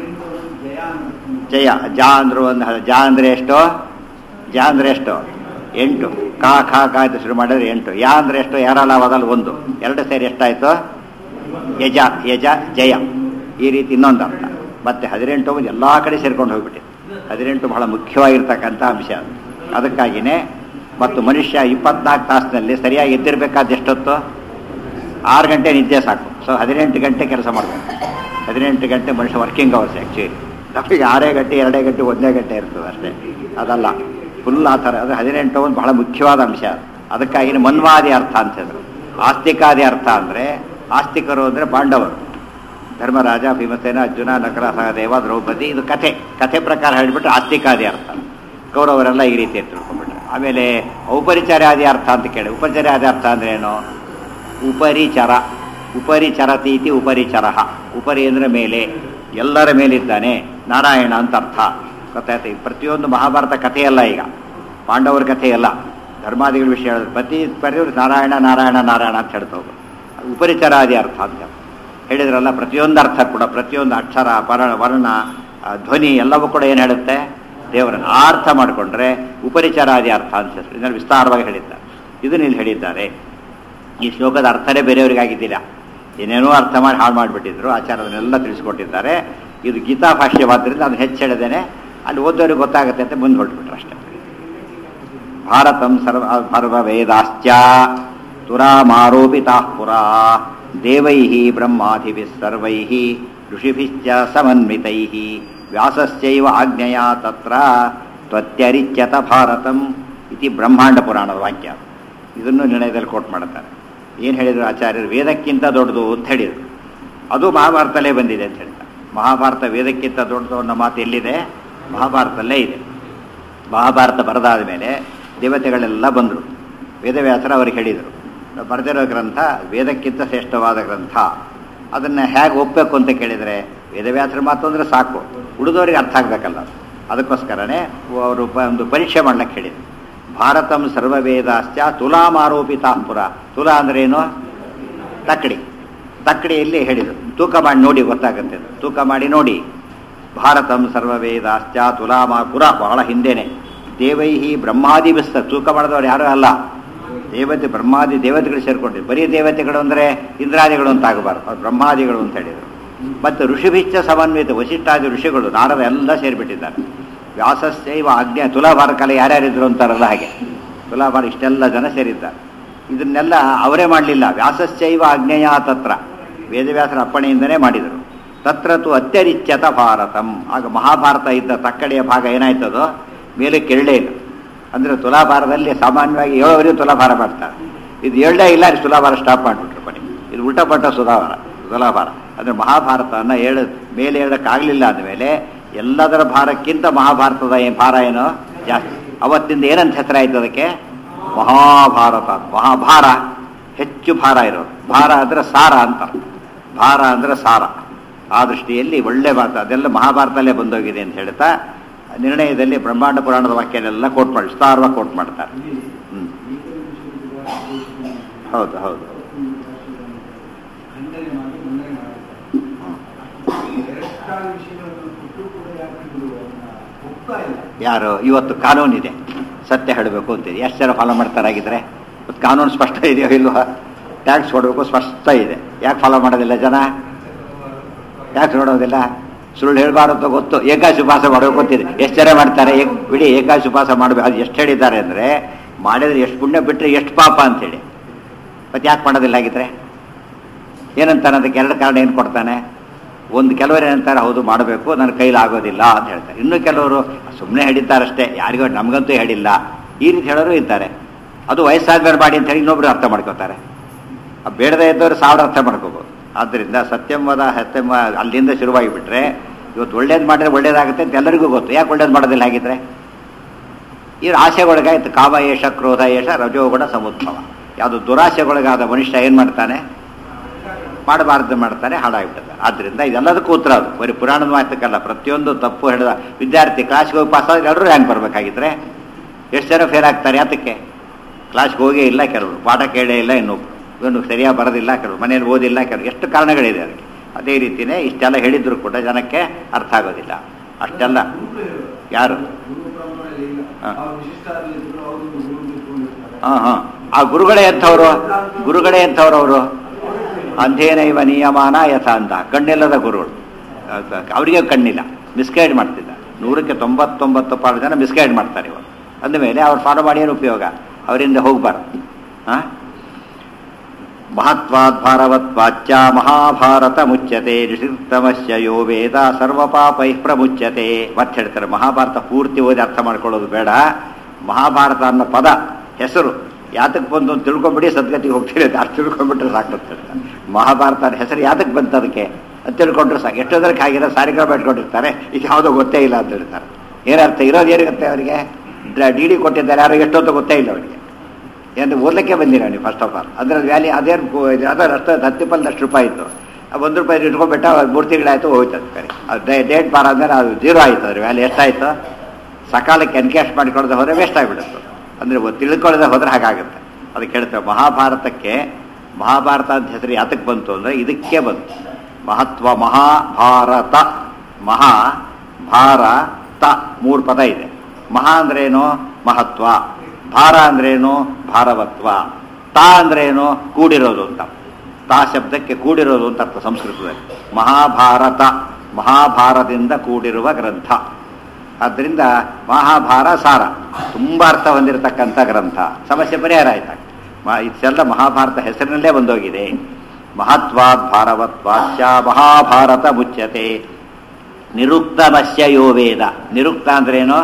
ಜಯ ಜಾ ಅಂದ್ರು ಒಂದು ಹ- ಜಾ ಅಂದ್ರೆ ಎಷ್ಟು ಜಾ ಅಂದ್ರೆ ಎಷ್ಟು ಎಂಟು ಕಾ ಖಾ ಕಾ ಅಂತ ಶುರು ಮಾಡಿದ್ರೆ ಎಂಟು ಯಾ ಅಂದ್ರೆ ಎಷ್ಟು ಯಾರಲ್ಲವಾದಲ್ಲಿ ಒಂದು ಎರಡು ಸೇರಿ ಎಷ್ಟಾಯ್ತು ಯಜ ಯಜ ಜಯ ಈ ರೀತಿ ಇನ್ನೊಂದು ಅರ್ಥ ಮತ್ತೆ ಹದಿನೆಂಟು ಎಲ್ಲ ಕಡೆ ಸೇರ್ಕೊಂಡು ಹೋಗ್ಬಿಟ್ಟಿದೆ ಹದಿನೆಂಟು ಬಹಳ ಮುಖ್ಯವಾಗಿರ್ತಕ್ಕಂಥ ಅಂಶ ಅದು. ಅದಕ್ಕಾಗಿಯೇ ಮತ್ತು ಮನುಷ್ಯ ಇಪ್ಪತ್ನಾಲ್ಕು ತಾಸಿನಲ್ಲಿ ಸರಿಯಾಗಿ ಎದ್ದಿರ್ಬೇಕಾದ ಎಷ್ಟೊತ್ತು ಆರು ಗಂಟೆ ನಿದ್ದೆ ಸಾಕು ಸೊ ಹದಿನೆಂಟು ಗಂಟೆ ಕೆಲಸ ಮಾಡಬೇಕು ಹದಿನೆಂಟು ಗಂಟೆ ಮನುಷ್ಯ ವರ್ಕಿಂಗ್ ಅವರ್ಸ್ ಆ್ಯಕ್ಚುಲಿ ನಮಗೆ ಆರೇ ಗಂಟೆ ಎರಡೇ ಗಂಟೆ ಒಂದೇ ಗಂಟೆ ಇರ್ತದೆ ಅಷ್ಟೇ ಅದಲ್ಲ ಫುಲ್ ಆ ಥರ ಅದು ಹದಿನೆಂಟು ಒಂದು ಬಹಳ ಮುಖ್ಯವಾದ ಅಂಶ ಅದಕ್ಕಾಗಿ ಮನ್ವಾದಿ ಅರ್ಥ ಅಂತ ಹೇಳಿದ್ರು ಆಸ್ತಿಕಾದಿ ಅರ್ಥ ಅಂದರೆ ಆಸ್ತಿಕರು ಅಂದರೆ ಪಾಂಡವರು ಧರ್ಮರಾಜ ಭೀಮಸೇನ ಅರ್ಜುನ ನಕಲ ಸಹದೇವ ದ್ರೌಪದಿ ಇದು ಕಥೆ ಕಥೆ ಪ್ರಕಾರ ಹೇಳಿಬಿಟ್ರೆ ಆಸ್ತಿಕಾದಿ ಅರ್ಥ ಕೌರವರೆಲ್ಲ ಈ ರೀತಿ ತಿಳ್ಕೊಂಡ್ಬಿಟ್ರೆ ಆಮೇಲೆ ಔಪರಿಚಾರ್ಯಾದಿ ಅರ್ಥ ಅಂತ ಕೇಳಿ ಉಪಚಾರ್ಯಾದಿ ಅರ್ಥ ಅಂದ್ರೆ ಏನು ಉಪರಿಚರ ಉಪರಿಚರತೀತಿ ಉಪರಿಚರ ಉಪರಿ ಅಂದರೆ ಮೇಲೆ ಎಲ್ಲರ ಮೇಲಿದ್ದಾನೆ ನಾರಾಯಣ ಅಂತ ಅರ್ಥ ಗೊತ್ತಾಯ್ತು ಇದು ಪ್ರತಿಯೊಂದು ಮಹಾಭಾರತ ಕಥೆಯಲ್ಲ ಈಗ ಪಾಂಡವರ ಕಥೆಯಲ್ಲ ಧರ್ಮಾದಿಗಳ ವಿಷಯ ಹೇಳಿದ್ರೆ ಪ್ರತಿ ಪ್ರತಿಯೊಂದು ನಾರಾಯಣ ನಾರಾಯಣ ನಾರಾಯಣ ಅಂತ ಹೇಳ್ತಾ ಹೋಗೋದು ಅದು ಉಪರಿಚರಾದಿ ಅರ್ಥ ಅಂತ ಹೇಳಿದ್ರಲ್ಲ ಪ್ರತಿಯೊಂದು ಅರ್ಥ ಕೂಡ ಪ್ರತಿಯೊಂದು ಅಕ್ಷರ ಪರ ವರ್ಣ ಆ, ಧ್ವನಿ ಎಲ್ಲವೂ ಕೂಡ ಏನು ಹೇಳುತ್ತೆ ದೇವರನ್ನು ಆ ಅರ್ಥ ಮಾಡಿಕೊಂಡ್ರೆ ಉಪರಿಚರಾದಿ ಅರ್ಥ ಅಂತ ಹೆಸರು ಇದನ್ನು ವಿಸ್ತಾರವಾಗಿ ಹೇಳಿದ್ದಾರೆ ಇದನ್ನು ಇಲ್ಲಿ ಹೇಳಿದ್ದಾರೆ ಈ ಶ್ಲೋಕದ ಅರ್ಥನೇ ಬೇರೆಯವರಿಗಾಗಿದ್ದಿಲ್ಲ ಏನೇನೋ ಅರ್ಥ ಮಾಡಿ ಹಾಳು ಮಾಡಿಬಿಟ್ಟಿದ್ರು ಆಚಾರದನ್ನೆಲ್ಲ ತಿಳಿಸ್ಕೊಟ್ಟಿದ್ದಾರೆ ಇದು ಗೀತಾ ಭಾಷ್ಯವಾದ್ದರಿಂದ ಅದನ್ನು ಹೆಚ್ಚು ಹೇಳಿದ್ದೇನೆ ಅಲ್ಲಿ ಓದೋರಿಗೆ ಗೊತ್ತಾಗುತ್ತೆ ಅಂತ ಮುಂದೆ ಹೊರಟ್ಬಿಟ್ರು ಅಷ್ಟೇ ಭಾರತಂ ಸರ್ವ ಸರ್ವವೇದಾಶ್ಚ ತುರಾಮಾರೋಪಿತಾ ಪುರಾ ದೇವೈ ಬ್ರಹ್ಮಾಧಿಭಿಃ ಸರ್ವೈ ಋಷಿಭಿಶ್ಚ ಸಮನ್ವಿತೈ ವ್ಯಾಸಸ್ಯೈವ ಆಜ್ಞೆಯ ತತ್ರ ತ್ವತ್ಯರಿಚ್ಯತ ಭಾರತಂ ಇತಿ ಬ್ರಹ್ಮಾಂಡ ಪುರಾಣದ ವಾಕ್ಯ ಇದನ್ನು ನಿರ್ಣಯದಲ್ಲಿ ಕೋಟ್ ಮಾಡುತ್ತಾರೆ ಏನು ಹೇಳಿದರು ಆಚಾರ್ಯರು ವೇದಕ್ಕಿಂತ ದೊಡ್ಡದು ಅಂತ ಹೇಳಿದರು ಅದು ಮಹಾಭಾರತಲ್ಲೇ ಬಂದಿದೆ ಅಂತ ಹೇಳ್ತಾರೆ ಮಹಾಭಾರತ ವೇದಕ್ಕಿಂತ ದೊಡ್ಡದು ಅನ್ನೋ ಮಾತು ಎಲ್ಲಿದೆ ಮಹಾಭಾರತಲ್ಲೇ ಇದೆ ಮಹಾಭಾರತ ಬರೆದಾದ ಮೇಲೆ ದೇವತೆಗಳೆಲ್ಲ ಬಂದರು ವೇದವ್ಯಾಸರು ಅವ್ರಿಗೆ ಹೇಳಿದರು ಬರೆದಿರೋ ಗ್ರಂಥ ವೇದಕ್ಕಿಂತ ಶ್ರೇಷ್ಠವಾದ ಗ್ರಂಥ ಅದನ್ನು ಹೇಗೆ ಒಪ್ಪಬೇಕು ಅಂತ ಕೇಳಿದರೆ ವೇದವ್ಯಾಸರ ಮಾತು ಅಂದರೆ ಸಾಕು ಉಳಿದವರಿಗೆ ಅರ್ಥ ಆಗಬೇಕಲ್ಲ ಅದಕ್ಕೋಸ್ಕರನೇ ಅವರು ಪ- ಒಂದು ಪರೀಕ್ಷೆ ಮಾಡ್ಲಿಕ್ಕೆ ಹೇಳಿದರು ಭಾರತಂ ಸರ್ವವೇದಾಶ್ಚ ತುಲಾಮಾರೋಪಿತಾಪುರ ತುಲಾ ಅಂದ್ರೆ ಏನು ತಕ್ಕಡಿ ತಕ್ಕಡಿಯಲ್ಲಿ ಹೇಳಿದರು ತೂಕ ಮಾಡಿ ನೋಡಿ ಗೊತ್ತಾಗುತ್ತೆ ಅದು. ತೂಕ ಮಾಡಿ ನೋಡಿ ಭಾರತಂ ಸರ್ವವೇದಾಶ್ಚ ತುಲಾಮಾ ಪುರ ಬಹಳ ಹಿಂದೆನೆ ದೇವೈಹಿ ಬ್ರಹ್ಮಾದಿ ಬಿಸ್ತ ತೂಕ ಮಾಡಿದವರು ಯಾರೂ ಅಲ್ಲ ದೇವತೆ ಬ್ರಹ್ಮಾದಿ ದೇವತೆಗಳು ಸೇರ್ಕೊಂಡಿದ್ರು ಬರೀ ದೇವತೆಗಳು ಅಂದರೆ ಇಂದ್ರಾದಿಗಳು ಅಂತ ಆಗಬಾರ್ದು ಅವ್ರು ಬ್ರಹ್ಮಾದಿಗಳು ಅಂತ ಹೇಳಿದರು ಮತ್ತು ಋಷಿಭಿಚ್ಚ ಸಮನ್ವಿತ ವಶಿಷ್ಠಾದಿ ಋಷಿಗಳು ನಾರದ ಎಲ್ಲ ಸೇರಿಬಿಟ್ಟಿದ್ದಾರೆ ವ್ಯಾಸಸ್ಯೈವ ಆಜ್ಞೆ ತುಲಾಭಾರ ಕಲೆ ಯಾರ್ಯಾರಿದ್ರು ಅಂತಾರಲ್ಲ ಹಾಗೆ ತುಲಾಭಾರ ಇಷ್ಟೆಲ್ಲ ಜನ ಸೇರಿದ್ದಾರೆ ಇದನ್ನೆಲ್ಲ ಅವರೇ ಮಾಡಲಿಲ್ಲ ವ್ಯಾಸಸ್ಯೈವ ಆಜ್ಞೆಯ ತತ್ರ ವೇದವ್ಯಾಸರ ಅಪ್ಪಣೆಯಿಂದನೇ ಮಾಡಿದರು ತತ್ರ ತು ಅತ್ಯರಿಚ್ಯತ ಭಾರತಂ ಆಗ ಮಹಾಭಾರತ ಇದ್ದ ತಕ್ಕಡಿಯ ಭಾಗ ಏನಾಯ್ತದೋ ಮೇಲೆ ಕೆರಳೇ ಇಲ್ಲ ಅಂದರೆ ತುಲಾಭಾರದಲ್ಲಿ ಸಾಮಾನ್ಯವಾಗಿ ಏಳುವರೆಗೂ ತುಲಾಭಾರ ಮಾಡ್ತಾರೆ ಇದು ಏಳೇ ಇಲ್ಲ ಅಲ್ಲಿ ತುಲಾಭಾರ ಸ್ಟಾಪ್ ಮಾಡಿಬಿಟ್ರು ಕೊನೆ ಇದು ಉಲ್ಟಾ ಪಟ್ಟ ಸುಧಾಭಾರ ತುಲಾಭಾರ ಅಂದರೆ ಮಹಾಭಾರತನ ಏಳು ಮೇಲೆ ಹೇಳೋಕ್ಕಾಗಲಿಲ್ಲ ಅಂದಮೇಲೆ ಎಲ್ಲದರ ಭಾರಕ್ಕಿಂತ ಮಹಾಭಾರತದ ಏನ್ ಭಾರ ಏನು ಜಾಸ್ತಿ ಅವತ್ತಿಂದ ಏನಂತ ಹೆಸರಾಯ್ತು ಅದಕ್ಕೆ ಮಹಾಭಾರತ ಮಹಾಭಾರ ಹೆಚ್ಚು ಭಾರ ಇರೋದು ಭಾರ ಅಂದರೆ ಸಾರ ಅಂತ ಭಾರ ಅಂದರೆ ಸಾರ ಆ ದೃಷ್ಟಿಯಲ್ಲಿ ಒಳ್ಳೆ ಮಾತು ಅದೆಲ್ಲ ಮಹಾಭಾರತಲ್ಲೇ ಬಂದೋಗಿದೆ ಅಂತ ಹೇಳ್ತಾ ನಿರ್ಣಯದಲ್ಲಿ ಬ್ರಹ್ಮಾಂಡ ಪುರಾಣದ ವಾಕ್ಯನೆಲ್ಲ ಕೋಟ್ ಮಾಡಿ ವಿಸ್ತಾರವಾಗಿ ಕೋಟ್ ಮಾಡ್ತಾರೆ ಹ್ಮ್ ಹೌದು ಹೌದು ಖಂಡನೆ ಮಾಡಿ ಮಂಡನೆ ಮಾಡಿ ಎರಡು ಕಾಲು ವಿಷಯಗಳನ್ನು ಕೊಟ್ಟು ಕೂಡ ಯಾಕೆ ಇವರು ಅದನ್ನ ಒಪ್ತಾ ಇಲ್ಲ ಯಾರು ಇವತ್ತು ಕಾನೂನಿದೆ ಸತ್ಯ ಹೇಳಬೇಕು ಅಂತಿದೆ ಎಷ್ಟು ಜನ ಫಾಲೋ ಮಾಡ್ತಾರಾಗಿದ್ರೆ ಇವತ್ತು ಕಾನೂನು ಸ್ಪಷ್ಟ ಇದೆಯೋ ಇಲ್ವಾ ಟ್ಯಾಕ್ಸ್ ಕೊಡಬೇಕು ಸ್ಪಷ್ಟ ಇದೆ ಯಾಕೆ ಫಾಲೋ ಮಾಡೋದಿಲ್ಲ ಜನ ಯಾಕೆ ನೋಡೋದಿಲ್ಲ ಸುಳ್ಳು ಹೇಳಬಾರ್ದು ಅಂತ ಗೊತ್ತು ಏಕಾಶಿ ಉಪವಾಸ ಮಾಡಬೇಕು ಗೊತ್ತಿದೆ ಎಷ್ಟು ಜನ ಮಾಡ್ತಾರೆ ಏಕ್ ಬಿಡಿ ಏಕಾಶಿ ಉಪವಾಸ ಮಾಡಬೇಕು ಅದು ಎಷ್ಟು ಹೇಳಿದ್ದಾರೆ ಅಂದರೆ ಮಾಡಿದ್ರೆ ಎಷ್ಟು ಪುಣ್ಯ ಬಿಟ್ಟರೆ ಎಷ್ಟು ಪಾಪ ಅಂತೇಳಿ ಮತ್ತೆ ಯಾಕೆ ಮಾಡೋದಿಲ್ಲ ಹಾಗಿದ್ರೆ ಏನಂತಾನೆ ಅದಕ್ಕೆ ಎರಡು ಕಾರಣ ಏನು ಕೊಡ್ತಾನೆ ಒಂದು ಕೆಲವರು ಏನಂತಾರೆ ಹೌದು ಮಾಡಬೇಕು ನನ್ನ ಕೈಲಿ ಆಗೋದಿಲ್ಲ ಅಂತ ಹೇಳ್ತಾರೆ ಇನ್ನು ಕೆಲವರು ಸುಮ್ಮನೆ ಹೇಳಿದ್ದಾರಷ್ಟೇ ಯಾರಿಗೋ ನಮಗಂತೂ ಹೇಳಿಲ್ಲ ಈ ರೀತಿ ಹೇಳೋರು ಇದ್ದಾರೆ ಅದು ವಯಸ್ಸಾದ್ಮೇಲೆ ಮಾಡಿ ಅಂತ ಹೇಳಿ ಇನ್ನೊಬ್ರು ಅರ್ಥ ಮಾಡ್ಕೋತಾರೆ ಆ ಬೇಡದೇ ಇದ್ದವರು ಸಾವಿರ ಅರ್ಥ ಮಾಡ್ಕೋಬೋದು ಆದ್ದರಿಂದ ಸತ್ಯಂವದ ಸತ್ಯಂವ ಅಲ್ಲಿಂದ ಶುರುವಾಗಿ ಬಿಟ್ರೆ ಇವತ್ತು ಒಳ್ಳೇದು ಮಾಡಿದ್ರೆ ಒಳ್ಳೇದಾಗುತ್ತೆ ಅಂತ ಎಲ್ಲರಿಗೂ ಗೊತ್ತು ಯಾಕೆ ಒಳ್ಳೇದು ಮಾಡೋದಿಲ್ಲ ಹಾಗಿದ್ರೆ ಇವ್ರು ಆಸೆಗೊಳಗಾಯ್ತು ಕಾಮ ಏಷ ಕ್ರೋಧ ಏಷ ರಜೋಗುಣ ಸಮುದ್ಭವ ಯಾವುದು ದುರಾಸೆಗೊಳಗಾದ ಮನುಷ್ಯ ಏನು ಮಾಡ್ತಾನೆ ಮಾಡಬಾರ್ದು ಮಾಡ್ತಾನೆ ಹಾಳಾಗ್ಬಿಡ್ತಾರೆ ಆದ್ದರಿಂದ ಇದೆಲ್ಲದಕ್ಕೂ ಉತ್ತರ ಅದು ಬರೀ ಪುರಾಣದ ಮಾತಕ್ಕಲ್ಲ ಪ್ರತಿಯೊಂದು ತಪ್ಪು ಹೇಳಿದ ವಿದ್ಯಾರ್ಥಿ ಕ್ಲಾಸ್ಗೆ ಹೋಗಿ ಪಾಸ್ ಆದ್ರೆ ಎಲ್ಲರೂ ರ್ಯಾಂಕ್ ಬರಬೇಕಾಗಿದ್ರೆ ಎಷ್ಟು ಜನ ಫೇಲ್ ಆಗ್ತಾರೆ ಯಾತಕ್ಕೆ ಕ್ಲಾಸ್ಗೆ ಹೋಗೇ ಇಲ್ಲ ಕೆಲವರು ಪಾಠ ಕೇಳೇ ಇಲ್ಲ ಇನ್ನೊಬ್ರು ಇವನು ಸರಿಯಾಗಿ ಬರೋದಿಲ್ಲ ಕೆಲವರು ಮನೇಲಿ ಓದಿಲ್ಲ ಕೆಲವರು ಎಷ್ಟು ಕಾರಣಗಳಿದೆ ಅದಕ್ಕೆ ಅದೇ ರೀತಿಯೇ ಇಷ್ಟೆಲ್ಲ ಹೇಳಿದ್ರು ಕೂಡ ಜನಕ್ಕೆ ಅರ್ಥ ಆಗೋದಿಲ್ಲ ಅಷ್ಟೆಲ್ಲ ಯಾರು ಗುರು ಪರಂಪರೆಯಲ್ಲಿ ಇಲ್ಲ ಹಾ. ಆ ವಿಶಿಷ್ಟರಿದ್ರು ಅವರು ಗುರು ಇಟ್ಕೊಂಡಿರ್ತಾರೆ ಹಾಂ ಹಾಂ ಆ ಗುರುಗಳೇ ಎಂಥವ್ರು ಗುರುಗಳೇ ಎಂಥವ್ರು ಅವರು ಅಂಧೇನೈವ ನಿಯಮಾನ ಯಥ ಅಂತ ಕಣ್ಣಿಲ್ಲದ ಗುರುಗಳು ಅವರಿಗೆ ಕಣ್ಣಿಲ್ಲ ಮಿಸ್ಗೈಡ್ ಮಾಡ್ತಿದ್ದ ನೂರಕ್ಕೆ ತೊಂಬತ್ತೊಂಬತ್ತು ಪಾಲು ಜನ ಮಿಸ್ಗೈಡ್ ಮಾಡ್ತಾರೆ ಇವರು ಅಂದಮೇಲೆ ಅವ್ರು ಫಾಲೋ ಮಾಡಿ ಏನು ಉಪಯೋಗ ಅವರಿಂದ ಹೋಗ್ಬಾರ್ದು ಹಾಂ ಮಹತ್ವಾದ್ ಭಾರವತ್ವಾಚ್ಯ ಮಹಾಭಾರತ ಮುಚ್ಯತೆ ಋಷಿತಮಸ್ಯ ಯೋ ವೇದ ಸರ್ವಪಾಪೈ ಪ್ರಮುಚ್ಯತೆ ಮತ್ತೆ ಹೇಳ್ತಾರೆ ಮಹಾಭಾರತ ಪೂರ್ತಿ ಓದಿ ಅರ್ಥ ಮಾಡ್ಕೊಳ್ಳೋದು ಬೇಡ ಮಹಾಭಾರತ ಅನ್ನೋ ಪದ ಹೆಸರು ಯಾತಕ್ಕೆ ಬಂತು ಅಂತ ತಿಳ್ಕೊಂಬಿಡಿ ಸದ್ಗತಿಗೆ ಹೋಗ್ತೀರಿ ಅಂತ ಅಷ್ಟು ತಿಳ್ಕೊಂಡ್ಬಿಟ್ರೆ ಸಾಕು ಅಂತ ಹೇಳ್ತಾರೆ ಮಹಾಭಾರತ ಅನ್ನೋ ಹೆಸರು ಯಾತಕ್ಕೆ ಬಂತು ಅದಕ್ಕೆ ಅಂತ ತಿಳ್ಕೊಂಡ್ರೆ ಸಾಕು ಎಷ್ಟೋದ್ರಕ್ಕೆ ಆಗಿರೋ ಸಾರಿಗ್ರಾಮ ಇಟ್ಕೊಂಡಿರ್ತಾರೆ ಈಗ ಯಾವುದೋ ಗೊತ್ತೇ ಇಲ್ಲ ಅಂತ ಹೇಳ್ತಾರೆ ಏನರ್ಥ ಇರೋದು ಏನಿರುತ್ತೆ ಅವರಿಗೆ ಡಿ ಡಿ ಕೊಟ್ಟಿದ್ದಾರೆ ಯಾರೋ ಎಷ್ಟೊತ್ತು ಗೊತ್ತೇ ಇಲ್ಲ ಅವರಿಗೆ ಏನು ಓದಲಿಕ್ಕೆ ಬಂದಿರ ನೀವು ಫಸ್ಟ್ ಆಫ್ ಆಲ್ ಅದರ ವ್ಯಾಲಿ ಅದೇನು ಅದರ ಅಷ್ಟು ಹತ್ತು ರೂಪಾಯಿ ರೂಪಾಯಿ ಇತ್ತು ಆ ಒಂದು ರೂಪಾಯಿ ಇಟ್ಕೊಂಡ್ಬಿಟ್ಟ ಅದು ಮೂರು ತಿಂಗಳಾಯ್ತು ಹೋಯ್ತು ಅದು ಕಡೆ ಅದು ಡೇಟ್ ಬಾರ ಆದ್ಮೇಲೆ ಅದು ಜೀರೋ ಆಯ್ತು ಅದ್ರ ವ್ಯಾಲಿ ಎಷ್ಟಾಯ್ತು ಸಕಾಲಕ್ಕೆ ಎನ್ಕ್ಯಾಶ್ ಮಾಡಿಕೊಳ್ಳದೆ ಹೋದರೆ ವೇಸ್ಟ್ ಆಗಿಬಿಡುತ್ತೆ ಅಂದರೆ ತಿಳ್ಕೊಳ್ಳದೆ ಹೋದ್ರೆ ಹಾಗಾಗುತ್ತೆ ಅದಕ್ಕೆ ಹೇಳ್ತೇವೆ ಮಹಾಭಾರತಕ್ಕೆ ಮಹಾಭಾರತ ಅಂತ ಹೆಸರು ಯಾತಕ್ಕೆ ಬಂತು ಅಂದರೆ ಇದಕ್ಕೆ ಬಂತು ಮಹತ್ವ ಮಹಾಭಾರತ ಮಹಾ ಭಾರತ ಮೂರು ಪದ ಇದೆ ಮಹಾ ಅಂದ್ರೇನು ಮಹತ್ವ ಭಾರ ಅಂದ್ರೇನು ಭಾರವತ್ವ ತಾ ಅಂದ್ರೇನು ಕೂಡಿರೋದು ಅಂತ ತಾ ಶಬ್ದಕ್ಕೆ ಕೂಡಿರೋದು ಅಂತ ಅರ್ಥ ಸಂಸ್ಕೃತದಲ್ಲಿ ಮಹಾಭಾರತ ಮಹಾಭಾರತದಿಂದ ಕೂಡಿರುವ ಗ್ರಂಥ ಆದ್ದರಿಂದ ಮಹಾಭಾರ ಸಾರ ತುಂಬ ಅರ್ಥ ಹೊಂದಿರತಕ್ಕಂಥ ಗ್ರಂಥ ಸಮಸ್ಯೆ ಪರಿಹಾರ ಆಯ್ತಾಗ ಇದೆಲ್ಲ ಮಹಾಭಾರತ ಹೆಸರಿನಲ್ಲೇ ಬಂದೋಗಿದೆ ಮಹತ್ವಾದ್ ಭಾರವತ್ವಾಚ್ಯ ಮಹಾಭಾರತ ಮುಚ್ಯತೆ ನಿರುಕ್ತಮಸ್ಯ ಯೋ ವೇದ ನಿರುಕ್ತ ಅಂದ್ರೇನು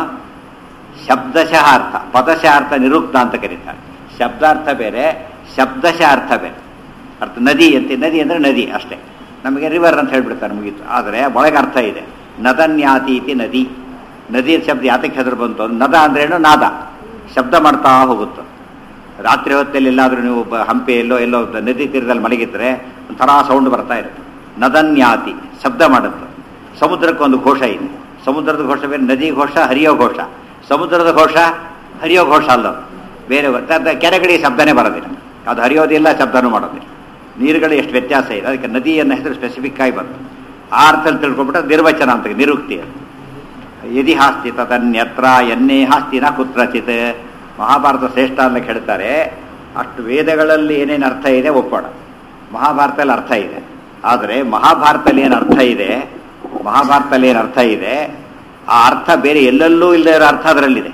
ಶಬ್ದಶಃ ಅರ್ಥ ಪದಶಃ ಅರ್ಥ ನಿರುಕ್ತ ಅಂತ ಕರೀತಾರೆ ಶಬ್ದಾರ್ಥ ಬೇರೆ ಶಬ್ದಶಃ ಅರ್ಥ ಬೇರೆ ಅರ್ಥ ನದಿ ಅಂತ ನದಿ ಅಂದರೆ ನದಿ ಅಷ್ಟೇ ನಮಗೆ ರಿವರ್ ಅಂತ ಹೇಳ್ಬಿಡ್ತಾರೆ ಮುಗೀತು ಆದರೆ ಒಳಗೆ ಅರ್ಥ ಇದೆ ನದನ್ಯಾತಿ ಇತಿ ನದಿ ನದಿ ಶಬ್ದ ಯಾತಕ್ಕೆ ಹೆಸರು ಬಂತು ಅಂದ್ರೆ ನದ ಅಂದ್ರೇನು ನಾದ ಶಬ್ದ ಮಾಡ್ತಾ ಹೋಗುತ್ತೆ ರಾತ್ರಿ ಹೊತ್ತಲ್ಲಿ ಎಲ್ಲಾದರೂ ನೀವು ಬ- ಹಂಪೆಯಲ್ಲೋ ಎಲ್ಲೋ ನದಿ ತೀರದಲ್ಲಿ ಮಲಗಿದ್ರೆ ಒಂಥರ ಸೌಂಡ್ ಬರ್ತಾ ಇರುತ್ತೆ ನದನ್ಯಾತಿ ಶಬ್ದ ಮಾಡುತ್ತೆ ಸಮುದ್ರಕ್ಕೊಂದು ಘೋಷ ಇದೆ ಸಮುದ್ರದ ಘೋಷ ಬೇರೆ ನದಿ ಘೋಷ ಹರಿಯೋ ಘೋಷ ಸಮುದ್ರದ ಘೋಷ ಹರಿಯೋ ಘೋಷ ಅಲ್ಲ ಅದು. ಬೇರೆ ಘೋಷ. ಅದ್ ಕೆರೆಗಳಿಗೆ ಶಬ್ದನೇ ಬರೋದಿಲ್ಲ ಅದು ಹರಿಯೋದಿಲ್ಲ ಶಬ್ದನೂ ಮಾಡೋದಿಲ್ಲ ನೀರುಗಳು ಎಷ್ಟು ವ್ಯತ್ಯಾಸ ಇದೆ ಅದಕ್ಕೆ ನದಿ ಅನ್ನೋ ಹೆಸರು ಸ್ಪೆಸಿಫಿಕ್ ಆಗಿ ಬಂತು ಆ ಅರ್ಥದಲ್ಲಿ ತಿಳ್ಕೊಂಡ್ಬಿಟ್ಟು ಅದು ನಿರ್ವಚನ ಅಂತ ನಿರುಕ್ತಿ ಅದು ಯದಿ ಹಾಸ್ತಿ ತದನ್ಯತ್ರ ಎನ್ನೇ ಹಾಸ್ತಿ ನ ಕುತ್ರಚಿತ್ ಮಹಾಭಾರತ ಶ್ರೇಷ್ಠ ಅಂತ ಹೇಳ್ತಾರೆ ಅಷ್ಟು ವೇದಗಳಲ್ಲಿ ಏನೇನು ಅರ್ಥ ಇದೆ ಒಪ್ಪೋಣ ಮಹಾಭಾರತದಲ್ಲಿ ಅರ್ಥ ಇದೆ ಆದರೆ ಮಹಾಭಾರತದಲ್ಲಿ ಏನು ಅರ್ಥ ಇದೆ ಮಹಾಭಾರತದಲ್ಲಿ ಏನು ಅರ್ಥ ಇದೆ ಆ ಅರ್ಥ ಬೇರೆ ಎಲ್ಲೆಲ್ಲೂ ಇಲ್ಲದೆ ಇರೋ ಅರ್ಥ ಅದರಲ್ಲಿದೆ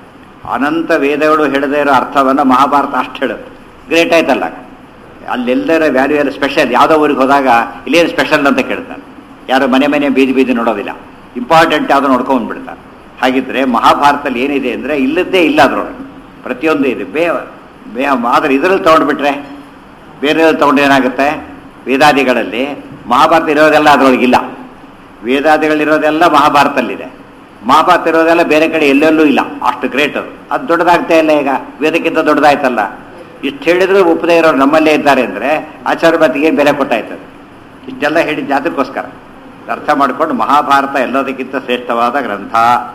ಅನಂತ ವೇದಗಳು ಹೇಳದೇ ಇರೋ ಅರ್ಥವನ್ನು ಮಹಾಭಾರತ ಅಷ್ಟು ಹೇಳುತ್ತೆ ಗ್ರೇಟ್ ಆಯ್ತಲ್ಲ ಅಲ್ಲೆಲ್ಲರ ವ್ಯಾಲ್ಯೂ ಎಲ್ಲ ಸ್ಪೆಷಲ್ ಯಾವುದೋ ಊರಿಗೆ ಹೋದಾಗ ಇಲ್ಲೇನು ಸ್ಪೆಷಲ್ ಅಂತ ಕೇಳ್ತಾನೆ ಯಾರು ಮನೆ ಮನೆ ಬೀದಿ ಬೀದಿ ನೋಡೋದಿಲ್ಲ ಇಂಪಾರ್ಟೆಂಟ್ ಯಾವುದೋ ನೋಡ್ಕೊಂಡ್ಬಿಡ್ತಾರೆ ಹಾಗಿದ್ರೆ ಮಹಾಭಾರತದಲ್ಲಿ ಏನಿದೆ ಅಂದರೆ ಇಲ್ಲದ್ದೇ ಇಲ್ಲ ಅದರೊಳಗೆ ಪ್ರತಿಯೊಂದು ಇದೆ ಬೇ ಬೇ ಆದರೆ ಇದರಲ್ಲಿ ತೊಗೊಂಡ್ಬಿಟ್ರೆ ಬೇರೆ ತೊಗೊಂಡು ಏನಾಗುತ್ತೆ ವೇದಾದಿಗಳಲ್ಲಿ ಮಹಾಭಾರತ ಇರೋದೆಲ್ಲ ಅದರೊಳಗಿಲ್ಲ ವೇದಾದಿಗಳಿರೋದೆಲ್ಲ ಮಹಾಭಾರತದಲ್ಲಿದೆ ಮಹಾಭಾರತ ಇರೋದೆಲ್ಲ ಬೇರೆ ಕಡೆ ಎಲ್ಲೆಲ್ಲೂ ಇಲ್ಲ ಅಷ್ಟು ಗ್ರೇಟ್ ಅದು ಅದು ದೊಡ್ಡದಾಗ್ತಾ ಇಲ್ಲ ಈಗ ವೇದಕ್ಕಿಂತ ದೊಡ್ಡದಾಯ್ತಲ್ಲ ಇಷ್ಟು ಹೇಳಿದ್ರು ಒಪ್ಪದೇ ಇರೋರು ನಮ್ಮಲ್ಲೇ ಇದ್ದಾರೆ ಅಂದರೆ ಆಚಾರ್ಯ ಮಾತಿಗೆ ಬೆಲೆ ಕೊಟ್ಟಾಯ್ತದೆ ಇಷ್ಟೆಲ್ಲ ಹೇಳಿದ್ದು ಅದಕ್ಕೋಸ್ಕರ ಅರ್ಥ ಮಾಡಿಕೊಂಡು ಮಹಾಭಾರತ ಎಲ್ಲದಕ್ಕಿಂತ ಶ್ರೇಷ್ಠವಾದ ಗ್ರಂಥ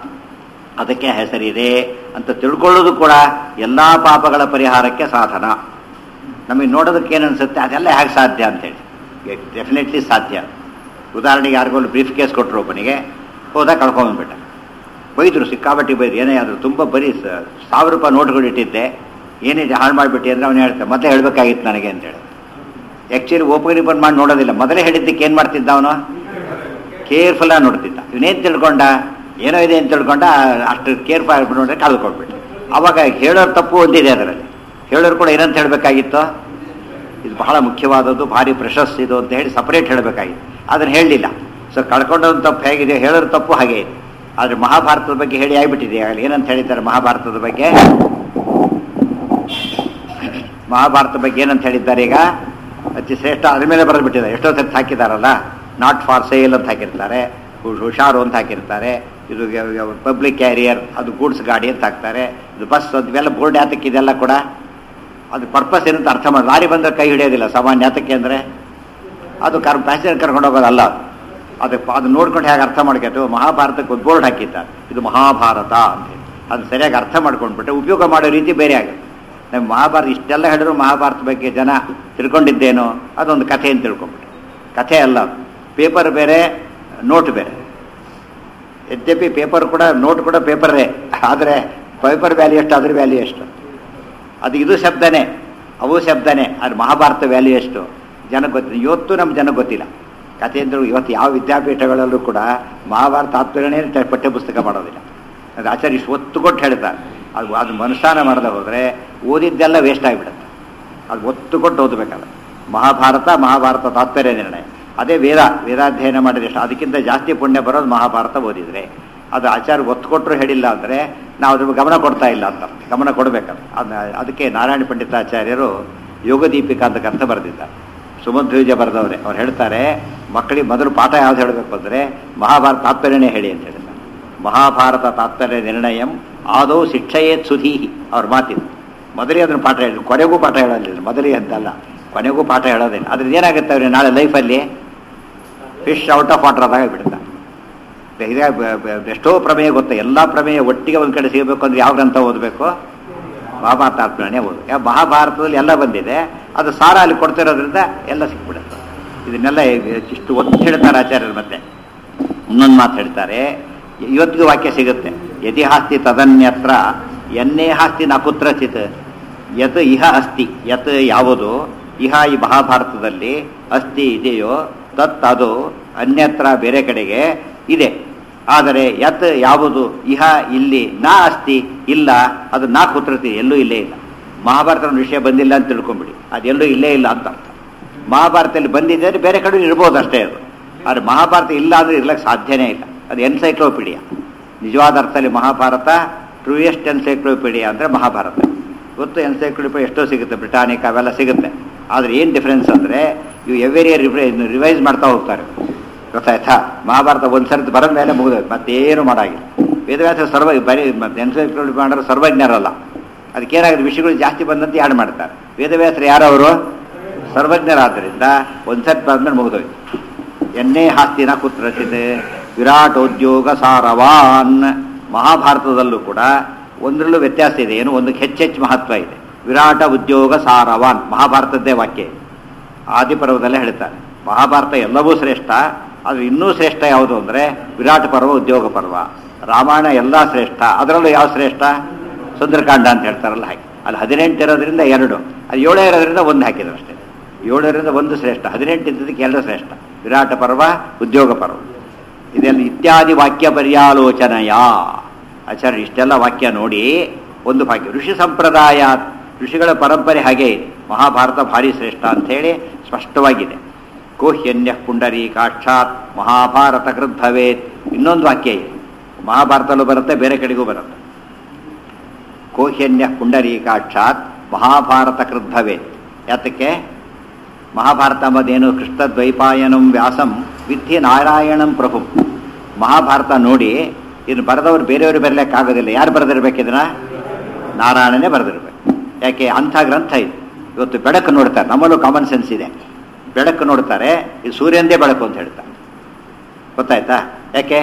ಅದಕ್ಕೆ ಹೆಸರಿದೆ ಅಂತ ತಿಳ್ಕೊಳ್ಳೋದು ಕೂಡ ಎಲ್ಲ ಪಾಪಗಳ ಪರಿಹಾರಕ್ಕೆ ಸಾಧನ ನಮಗೆ ನೋಡೋದಕ್ಕೆ ಏನು ಅನ್ಸುತ್ತೆ ಅದೆಲ್ಲ ಹೇಗೆ ಸಾಧ್ಯ ಅಂತೇಳಿ ಡೆಫಿನೆಟ್ಲಿ ಸಾಧ್ಯ ಉದಾಹರಣೆಗೆ ಯಾರಿಗೋ ಒಂದು ಬ್ರೀಫ್ ಕೇಸ್ ಕೊಟ್ಟರು ಒಬ್ಬನಿಗೆ ಹೋದಾಗ ಕಳ್ಕೊಂಡ್ಬಿಟ್ಟ ಬೈದರು ಸಿಕ್ಕಾಬಟ್ಟಿ ಬೈದ್ರು ಏನೇ ಆದರೂ ತುಂಬ ಬರೀ ಸ- ಸಾವಿರ ರೂಪಾಯಿ ನೋಟ್ಗಳು ಇಟ್ಟಿದ್ದೆ ಏನಿದೆ ಹಾಳು ಮಾಡಿಬಿಟ್ಟು ಅಂದರೆ ಅವನು ಹೇಳ್ತಾನೆ ಮತ್ತೆ ಹೇಳಬೇಕಾಗಿತ್ತು ನನಗೆ ಅಂತೇಳಿ ಆ್ಯಕ್ಚುಲಿ ಓಪನ್ ಓಪನ್ ಮಾಡಿ ನೋಡೋದಿಲ್ಲ ಮೊದಲೇ ಹೇಳಿದ್ದಕ್ಕೆ ಏನು ಮಾಡ್ತಿದ್ದ ಅವನು ಕೇರ್ಫುಲ್ಲಾಗಿ ನೋಡ್ತಿದ್ದ ಇವನೇನು ತಿಳ್ಕೊಂಡ ಏನೋ ಇದೆ ಅಂತ ತಿಳ್ಕೊಂಡ ಅಷ್ಟು ಕೇರ್ಫುಲ್ ನೋಡ್ರೆ ಕಳೆದುಕೊಳ್ಬಿಟ್ಟು ಅವಾಗ ಹೇಳೋರು ತಪ್ಪು ಒಂದಿದೆ ಅದರಲ್ಲಿ ಹೇಳೋರು ಕೂಡ ಏನಂತ ಹೇಳಬೇಕಾಗಿತ್ತು ಇದು ಬಹಳ ಮುಖ್ಯವಾದದ್ದು ಭಾರಿ ಪ್ರಶಸ್ತಿ ಇದು ಅಂತ ಹೇಳಿ ಸಪರೇಟ್ ಹೇಳಬೇಕಾಗಿತ್ತು ಅದನ್ನು ಹೇಳಲಿಲ್ಲ ಸೊ ಕಳ್ಕೊಂಡೋದು ತಪ್ಪು ಹೇಗಿದೆ ಹೇಳೋರು ತಪ್ಪು ಹಾಗೆ ಇದೆ ಆದರೆ ಮಹಾಭಾರತದ ಬಗ್ಗೆ ಹೇಳಿ ಆಗಿಬಿಟ್ಟಿದೆ ಆಗಲಿ ಏನಂತ ಹೇಳಿದ್ದಾರೆ ಮಹಾಭಾರತದ ಬಗ್ಗೆ ಮಹಾಭಾರತ ಬಗ್ಗೆ ಏನಂತ ಹೇಳಿದ್ದಾರೆ ಈಗ ಅತಿ ಶ್ರೇಷ್ಠ ಅದ್ರ ಮೇಲೆ ಬರೆದ್ಬಿಟ್ಟಿದ್ದಾರೆ ಎಷ್ಟೋ ಸರ್ತಿ ಹಾಕಿದಾರಲ್ಲ ನಾಟ್ ಫಾರ್ ಸೇಲ್ ಅಂತ ಹಾಕಿರ್ತಾರೆ ಹು- ಹುಷಾರು ಅಂತ ಹಾಕಿರ್ತಾರೆ ಇದು ಪಬ್ಲಿಕ್ ಕ್ಯಾರಿಯರ್ ಅದು ಗೂಡ್ಸ್ ಗಾಡಿ ಅಂತ ಹಾಕ್ತಾರೆ ಇದು ಬಸ್ ಅದು ಇವೆಲ್ಲ ಬೋರ್ಡ್ ಯಾತಕ್ಕೆ ಇದೆಲ್ಲ ಕೂಡ ಅದು ಪರ್ಪಸ್ ಏನಂತ ಅರ್ಥ ಮಾಡಿ ಲಾರಿ ಬಂದ್ರೆ ಕೈ ಹಿಡಿಯೋದಿಲ್ಲ ಸಾಮಾನ್ಯ ಯಾತಕ್ಕೆ ಅಂದರೆ ಅದು ಕರ್ ಪ್ಯಾಸೆಂಜರ್ ಕರ್ಕೊಂಡು ಹೋಗೋದಲ್ಲ ಅದು ಅದು ಅದು ನೋಡ್ಕೊಂಡು ಹೇಗೆ ಅರ್ಥ ಮಾಡ್ಕೊಟ್ಟು ಮಹಾಭಾರತಕ್ಕೆ ಒಂದು ಬೋರ್ಡ್ ಹಾಕಿದ್ದಾರೆ ಇದು ಮಹಾಭಾರತ ಅಂತೇಳಿ ಅದು ಸರಿಯಾಗಿ ಅರ್ಥ ಮಾಡ್ಕೊಂಡ್ಬಿಟ್ರೆ ಉಪಯೋಗ ಮಾಡೋ ರೀತಿ ಬೇರೆ ಆಗುತ್ತೆ ನಮ್ಮ ಮಹಾಭಾರತ ಇಷ್ಟೆಲ್ಲ ಹೇಳಿದ್ರು ಮಹಾಭಾರತ ಬಗ್ಗೆ ಜನ ತಿಳ್ಕೊಂಡಿದ್ದೇನೋ ಅದೊಂದು ಕಥೆ ಅಂತ ತಿಳ್ಕೊಂಬಿಟ್ರೆ ಕಥೆ ಅಲ್ಲ ಅದು. ಪೇಪರ್ ಬೇರೆ ನೋಟ್ ಬೇರೆ ಯದ್ಯಪಿ ಪೇಪರ್ ಕೂಡ ನೋಟ್ ಕೂಡ ಪೇಪರೇ ಆದರೆ ಪೇಪರ್ ವ್ಯಾಲ್ಯೂ ಎಷ್ಟು ಅದ್ರ ವ್ಯಾಲ್ಯೂ ಎಷ್ಟು ಅದು ಇದು ಶಬ್ದನೇ ಅವು ಶಬ್ದನೇ ಅದು ಮಹಾಭಾರತ ವ್ಯಾಲ್ಯೂ ಎಷ್ಟು ಜನಕ್ಕೆ ಗೊತ್ತಿಲ್ಲ ಇವತ್ತು ನಮ್ಮ ಜನಕ್ಕೆ ಗೊತ್ತಿಲ್ಲ ಕಥೆ ಅಂದ್ರೆ ಇವತ್ತು ಯಾವ ವಿದ್ಯಾಪೀಠಗಳಲ್ಲೂ ಕೂಡ ಮಹಾಭಾರತ ತಾತ್ಪರ್ಯನೇ ಟ- ಪಠ್ಯ ಪುಸ್ತಕ ಮಾಡೋದಿಲ್ಲ ಅದು ಆಚಾರ್ಯ ಇಷ್ಟು ಒತ್ತು ಕೊಟ್ಟು ಹೇಳ್ತಾರೆ ಅದು ಅದು ಮನುಷ್ಯಾನ ಮಾಡದೆ ಹೋದರೆ ಓದಿದ್ದೆಲ್ಲ ವೇಸ್ಟ್ ಆಗಿಬಿಡುತ್ತೆ ಅದು ಒತ್ತು ಕೊಟ್ಟು ಓದಬೇಕಲ್ಲ ಮಹಾಭಾರತ ಮಹಾಭಾರತ ತಾತ್ಪರ್ಯ ನಿರ್ಣಯ ಅದೇ ವೇದ ವೇದಾಧ್ಯಯನ ಮಾಡಿದ್ರೆ ಎಷ್ಟು ಅದಕ್ಕಿಂತ ಜಾಸ್ತಿ ಪುಣ್ಯ ಬರೋದು ಮಹಾಭಾರತ ಓದಿದ್ರೆ ಅದು ಆಚಾರ್ಯ ಒತ್ತು ಕೊಟ್ಟರು ಹೇಳಿಲ್ಲ ಅಂದರೆ ನಾವು ಅದ್ರ ಬಗ್ಗೆ ಗಮನ ಕೊಡ್ತಾ ಇಲ್ಲ ಅಂತ ಅರ್ಥ. ಗಮನ ಕೊಡಬೇಕಲ್ಲ ಅದನ್ನ ಅದಕ್ಕೆ ನಾರಾಯಣ ಪಂಡಿತಾಚಾರ್ಯರು ಯೋಗದೀಪಿಕಾ ಅಂತ ಅರ್ಥ ಬರೆದಿದ್ದಾರೆ ಸುಮಧ್ವೀಜ ಬರೆದವ್ರೆ ಅವ್ರು ಹೇಳ್ತಾರೆ ಮಕ್ಕಳಿಗೆ ಮೊದಲು ಪಾಠ ಯಾವ್ದು ಹೇಳಬೇಕು ಅಂದರೆ ಮಹಾಭಾರತ ತಾತ್ಪರ್ಯನೇ ಹೇಳಿ ಅಂತ ಹೇಳ್ತಾರೆ ಮಹಾಭಾರತ ತಾತ್ಪರ್ಯ ನಿರ್ಣಯಂ ಆದೌ ಶಿಕ್ಷಯೇತ್ ಸುಧೀಹಿ ಅವ್ರ ಮಾತಿದು ಮೊದಲಿಗೆ ಅದನ್ನು ಪಾಠ ಹೇಳಿ ಕೊನೆಗೂ ಪಾಠ ಹೇಳೋದಿಲ್ಲ ಮೊದಲಿಗೆ ಅಂತಲ್ಲ ಕೊನೆಗೂ ಪಾಠ ಹೇಳೋದಿಲ್ಲ ಅದ್ರಿಂದ ಏನಾಗುತ್ತೆ ಅವ್ರಿಗೆ ನಾಳೆ ಲೈಫಲ್ಲಿ ಫಿಶ್ ಔಟ್ ಆಫ್ ವಾಟರ್ ಆದಾಗ ಬಿಡುತ್ತೆ ಇದೇ ಬ- ಬ- ಎಷ್ಟೋ ಪ್ರಮೇಯ ಗೊತ್ತು ಎಲ್ಲ ಪ್ರಮೇಯ ಒಟ್ಟಿಗೆ ಒಂದು ಕಡೆ ಸಿಗಬೇಕು ಅಂದ್ರೆ ಯಾವ ಗ್ರಂಥ ಓದಬೇಕು ಮಹಾಭಾರತ ತಾತ್ಪರ್ಯನೇ ಓದು ಯಾವ ಮಹಾಭಾರತದಲ್ಲಿ ಎಲ್ಲ ಬಂದಿದೆ ಅದು ಸಾರ ಅಲ್ಲಿ ಕೊಡ್ತಿರೋದ್ರಿಂದ ಎಲ್ಲ ಸಿಕ್ಬಿಡುತ್ತೆ ಇದನ್ನೆಲ್ಲ ಇಷ್ಟು ಒತ್ತು ಹೇಳ್ತಾರೆ ಆಚಾರ್ಯರು ಮತ್ತೆ ಇನ್ನೊಂದು ಮಾತು ಹೇಳ್ತಾರೆ ಇವತ್ತಿಗೂ ವಾಕ್ಯ ಸಿಗುತ್ತೆ ಯತಿಹಾಸ್ತಿ ತದನ್ಯತ್ರ ಎನ್ನೇ ಹಾಸ್ತಿ ನ ಕುತ್ರಚಿತ್ ಯತ್ ಇಹ ಅಸ್ತಿ ಯತ್ ಯಾವುದು ಇಹ ಈ ಮಹಾಭಾರತದಲ್ಲಿ ಅಸ್ತಿ ಇದೆಯೋ ತತ್ ಅದು ಅನ್ಯತ್ರ ಬೇರೆ ಕಡೆಗೆ ಇದೆ ಆದರೆ ಯತ್ ಯಾವುದು ಇಹ ಇಲ್ಲಿ ನಾ ಅಸ್ತಿ ಇಲ್ಲ ಅದು ನಾ ಕುತ್ರತಿ ಎಲ್ಲೂ ಇಲ್ಲೇ ಇಲ್ಲ ಮಹಾಭಾರತದ ವಿಷಯ ಬಂದಿಲ್ಲ ಅಂತ ತಿಳ್ಕೊಂಬಿಡಿ ಅದೆಲ್ಲೂ ಇಲ್ಲೇ ಇಲ್ಲ ಅಂತ ಅರ್ಥ ಮಹಾಭಾರತದಲ್ಲಿ ಬಂದಿದೆ ಅಂದ್ರೆ ಬೇರೆ ಕಡೆ ಇರ್ಬೋದು ಅಷ್ಟೇ ಅದು ಆದರೆ ಮಹಾಭಾರತ ಇಲ್ಲ ಅಂದ್ರೆ ಇರ್ಲಿಕ್ಕೆ ಸಾಧ್ಯನೇ ಇಲ್ಲ ಅದು ಎನ್ಸೈಕ್ಲೋಪೀಡಿಯಾ ನಿಜವಾದ ಅರ್ಥದಲ್ಲಿ ಮಹಾಭಾರತ ಟ್ರೂಯೆಸ್ಟ್ ಎನ್ಸೈಕ್ಲೋಪೀಡಿಯಾ ಅಂದರೆ ಮಹಾಭಾರತ ಗೊತ್ತು ಎನ್ಸೈಕ್ಲೋಪೀಡಿಯಾ ಎಷ್ಟೋ ಸಿಗುತ್ತೆ ಬ್ರಿಟಾನಿಕ್ ಅವೆಲ್ಲ ಸಿಗುತ್ತೆ ಆದರೆ ಏನು ಡಿಫ್ರೆನ್ಸ್ ಅಂದರೆ ಇವು ಎವ್ರಿ ಇಯರ್ ರಿವೈಸ್ ಮಾಡ್ತಾ ಹೋಗ್ತಾರೆ ಗೊತ್ತಾಯ್ತಾ ಮಹಾಭಾರತ ಒಂದು ಸರ್ತಿ ಬರೋದ ಮೇಲೆ ಮುಗಿದೋಯ್ತು ಮತ್ತೇನು ಮಾಡಾಗಿಲ್ಲ ವೇದವ್ಯಾಸ ಸರ್ವ ಬರೀ ಎನ್ಸೈಕ್ಲೋಪೀಡಿಯಾ ಮಾಡೋರು ಸರ್ವಜ್ಞರಲ್ಲ ಅದಕ್ಕೇನಾಗುತ್ತೆ ವಿಷಯಗಳು ಜಾಸ್ತಿ ಬಂದಂತೆ ಯಾರು ಮಾಡ್ತಾರೆ ವೇದವ್ಯಾಸರು ಯಾರವರು ಸರ್ವಜ್ಞರಾದ್ದರಿಂದ ಒಂದ್ಸತ್ ಬಂದ್ಮೇಲೆ ಮುಗಿದೋಯ್ತು ಎನ್ನೇ ಹಾಸ್ತಿನ ಕುತ್ರಚಿದೆ ವಿರಾಟೋದ್ಯೋಗ ಸಾರವಾನ್ ಮಹಾಭಾರತದಲ್ಲೂ ಕೂಡ ಒಂದರಲ್ಲೂ ವ್ಯತ್ಯಾಸ ಇದೆ ಏನು ಒಂದಕ್ಕೆ ಹೆಚ್ಚೆಚ್ಚು ಮಹತ್ವ ಇದೆ ವಿರಾಟ ಉದ್ಯೋಗ ಸಾರವಾನ್ ಮಹಾಭಾರತದ್ದೇ ವಾಕ್ಯ ಇದೆ. ಆದಿಪರ್ವದಲ್ಲೇ ಹೇಳ್ತಾರೆ ಮಹಾಭಾರತ ಎಲ್ಲವೂ ಶ್ರೇಷ್ಠ ಆದರೆ ಇನ್ನೂ ಶ್ರೇಷ್ಠ ಯಾವುದು ಅಂದರೆ ವಿರಾಟ ಪರ್ವ ಉದ್ಯೋಗ ಪರ್ವ ರಾಮಾಯಣ ಎಲ್ಲ ಶ್ರೇಷ್ಠ ಅದರಲ್ಲೂ ಯಾವ ಶ್ರೇಷ್ಠ ಸುಂದರಕಾಂಡ ಅಂತ ಹೇಳ್ತಾರಲ್ಲ ಹಾಗೆ ಅಲ್ಲಿ ಹದಿನೆಂಟು ಇರೋದ್ರಿಂದ ಎರಡು ಅದು ಏಳೇ ಇರೋದ್ರಿಂದ ಒಂದು ಹಾಕಿದ್ರು ಅಷ್ಟೇ ಏಳರಿಂದ ಒಂದು ಶ್ರೇಷ್ಠ ಹದಿನೆಂಟು ಇದ್ದದಕ್ಕೆ ಎರಡು ಶ್ರೇಷ್ಠ ವಿರಾಟ ಪರ್ವ ಉದ್ಯೋಗ ಪರ್ವ ಇದೆಲ್ಲ ಇತ್ಯಾದಿ ವಾಕ್ಯ ಪರ್ಯಾಲೋಚನೆಯ ಆಚಾರ್ಯ ಇಷ್ಟೆಲ್ಲ ವಾಕ್ಯ ನೋಡಿ ಒಂದು ಭಾಗ್ಯ ಋಷಿ ಸಂಪ್ರದಾಯ ಋಷಿಗಳ ಪರಂಪರೆ ಹಾಗೆ ಇದೆ ಮಹಾಭಾರತ ಭಾರಿ ಶ್ರೇಷ್ಠ ಅಂಥೇಳಿ ಸ್ಪಷ್ಟವಾಗಿದೆ ಕೋಹ್ಯನ್ಯ ಪುಂಡರೀಕಾಕ್ಷಾತ್ ಮಹಾಭಾರತ ಕೃತ್ ಭವೇತ್ ಇನ್ನೊಂದು ವಾಕ್ಯ ಇದೆ ಮಹಾಭಾರತಲ್ಲೂ ಬರುತ್ತೆ ಬೇರೆ ಕಡೆಗೂ ಬರುತ್ತೆ ಕೋಹ್ಯನ್ಯ ಪುಂಡರೀಕಾಕ್ಷಾತ್ ಮಹಾಭಾರತ ಕೃತ್ ಭವೇತ್ ಯಾತಕ್ಕೆ ಮಹಾಭಾರತ ಎಂಬುದೇನು ಕೃಷ್ಣ ದ್ವೈಪಾಯನಂ ವ್ಯಾಸಂ ವಿದ್ಯೆ ನಾರಾಯಣಂ ಪ್ರಭು ಮಹಾಭಾರತ ನೋಡಿ ಇದನ್ನು ಬರೆದವರು ಬೇರೆಯವರು ಬರಲಿಕ್ಕಾಗೋದಿಲ್ಲ ಯಾರು ಬರೆದಿರ್ಬೇಕು ಇದನ್ನ ನಾರಾಯಣನೇ ಬರೆದಿರ್ಬೇಕು ಯಾಕೆ ಅಂಥ ಗ್ರಂಥ ಇದು ಇವತ್ತು ಬೆಳಕು ನೋಡ್ತಾರೆ ನಮ್ಮಲ್ಲೂ ಕಾಮನ್ ಸೆನ್ಸ್ ಇದೆ ಬೆಳಕು ನೋಡ್ತಾರೆ ಇದು ಸೂರ್ಯಂದೇ ಬೆಳಕು ಅಂತ ಹೇಳ್ತಾರೆ ಗೊತ್ತಾಯ್ತಾ ಯಾಕೆ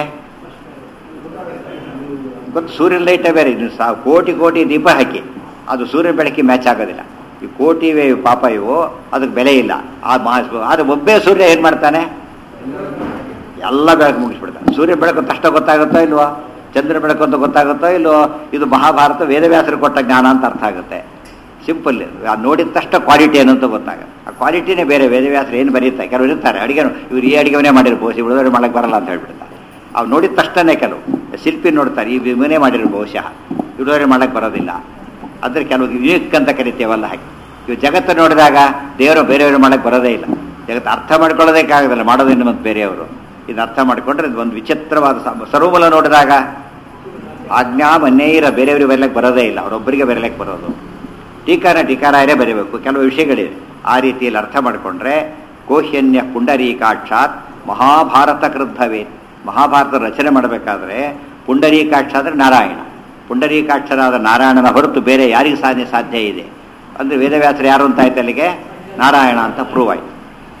ಗೊತ್ತು ಸೂರ್ಯನ ಲೈಟೇ ಬೇರೆ ಇದು ಸಾ ಕೋಟಿ ಕೋಟಿ ದೀಪ ಹಾಕಿ ಅದು ಸೂರ್ಯನ ಬೆಳಕಿಗೆ ಮ್ಯಾಚ್ ಆಗೋದಿಲ್ಲ ಈ ಕೋಟಿ ಇವೆ ಪಾಪ ಇವು ಅದಕ್ಕೆ ಬೆಲೆ ಇಲ್ಲ ಆ ಮಹಾ ಆದರೆ ಒಬ್ಬೇ ಸೂರ್ಯ ಏನು ಮಾಡ್ತಾನೆ ಎಲ್ಲ ಬೆಳಕು ಮುಗಿಸ್ಬಿಡ್ತಾನೆ ಸೂರ್ಯ ಬೆಳಕು ಅಂತ ಅಷ್ಟ ಗೊತ್ತಾಗುತ್ತೋ ಇಲ್ವೋ ಚಂದ್ರ ಬೆಳಕು ಅಂತ ಗೊತ್ತಾಗುತ್ತೋ ಇಲ್ವೋ ಇದು ಮಹಾಭಾರತ ವೇದವ್ಯಾಸರು ಕೊಟ್ಟ ಜ್ಞಾನ ಅಂತ ಅರ್ಥ ಆಗುತ್ತೆ ಸಿಂಪಲ್ ನೋಡಿದ ತಕ್ಷಣ ಕ್ವಾಲಿಟಿ ಏನು ಅಂತ ಗೊತ್ತಾಗುತ್ತೆ ಆ ಕ್ವಾಲಿಟಿನೇ ಬೇರೆ ವೇದವ್ಯಾಸರು ಏನು ಬರೀತಾರೆ ಕೆಲವರು ಇರ್ತಾರೆ ಅಡಿಗೆ ಇವ್ರು ಈ ಅಡಿಗೆವನ್ನೇ ಮಾಡಿರ್ಬೋದು ಉಳಿದವರು ಮಾಡಕ್ಕೆ ಬರಲ್ಲ ಅಂತ ಹೇಳ್ಬಿಡ್ತಾರೆ ಅವ್ರು ನೋಡಿದ ತಕ್ಷಣ ಕೆಲವು ಶಿಲ್ಪಿ ನೋಡ್ತಾರೆ ಈ ವಿಮನೆ ಮಾಡಿರೋ ಬಹುಶಃ ಇಳುವರಿ ಮಾಡಕ್ಕೆ ಬರೋದಿಲ್ಲ ಅಂದ್ರೆ ಕೆಲವು ಯುನಿಕ್ ಅಂತ ಕರಿತೇವಲ್ಲ ಹಾಗೆ ಇವು ಜಗತ್ತು ನೋಡಿದಾಗ ದೇವರು ಬೇರೆಯವರು ಮಾಡಕ್ಕೆ ಬರೋದೇ ಇಲ್ಲ ಜಗತ್ತು ಅರ್ಥ ಮಾಡ್ಕೊಳ್ಳೋದಕ್ಕಾಗೋದಿಲ್ಲ ಮಾಡೋದೇನು ಮತ್ತು ಬೇರೆಯವರು ಇದು ಅರ್ಥ ಮಾಡಿಕೊಂಡ್ರೆ ಇದು ಒಂದು ವಿಚಿತ್ರವಾದ ಸ- ಸರ್ವಮೂಲ ನೋಡಿದಾಗ ಆಜ್ಞಾ ಮನ್ನೇರ ಬೇರೆಯವ್ರಿಗೆ ಬರಲಿಕ್ಕೆ ಬರೋದೇ ಇಲ್ಲ ಅವರೊಬ್ಬರಿಗೆ ಬರಲಿಕ್ಕೆ ಬರೋದು ಟೀಕಾನ ಟೀಕಾರಾಯರೇ ಬರೀಬೇಕು ಕೆಲವು ವಿಷಯಗಳಿವೆ ಆ ರೀತಿಯಲ್ಲಿ ಅರ್ಥ ಮಾಡಿಕೊಂಡ್ರೆ ಕೋಹ್ಯನ್ಯ ಪುಂಡರೀಕಾಕ್ಷಾತ್ ಮಹಾಭಾರತ ಕೃದ್ಭವೇ ಮಹಾಭಾರತ ರಚನೆ ಮಾಡಬೇಕಾದ್ರೆ ಪುಂಡರೀಕಾಕ್ಷ ಅಂದರೆ ನಾರಾಯಣ ಪುಂಡರೀಕಾಕ್ಷರಾದ ನಾರಾಯಣನ ಹೊರತು ಬೇರೆ ಯಾರಿಗೆ ಸಾಧನೆ ಸಾಧ್ಯ ಇದೆ ಅಂದರೆ ವೇದವ್ಯಾಸರು ಯಾರು ಅಂತ ಆಯ್ತು ಅಲ್ಲಿಗೆ ನಾರಾಯಣ ಅಂತ ಪ್ರೂವ್ ಆಯ್ತು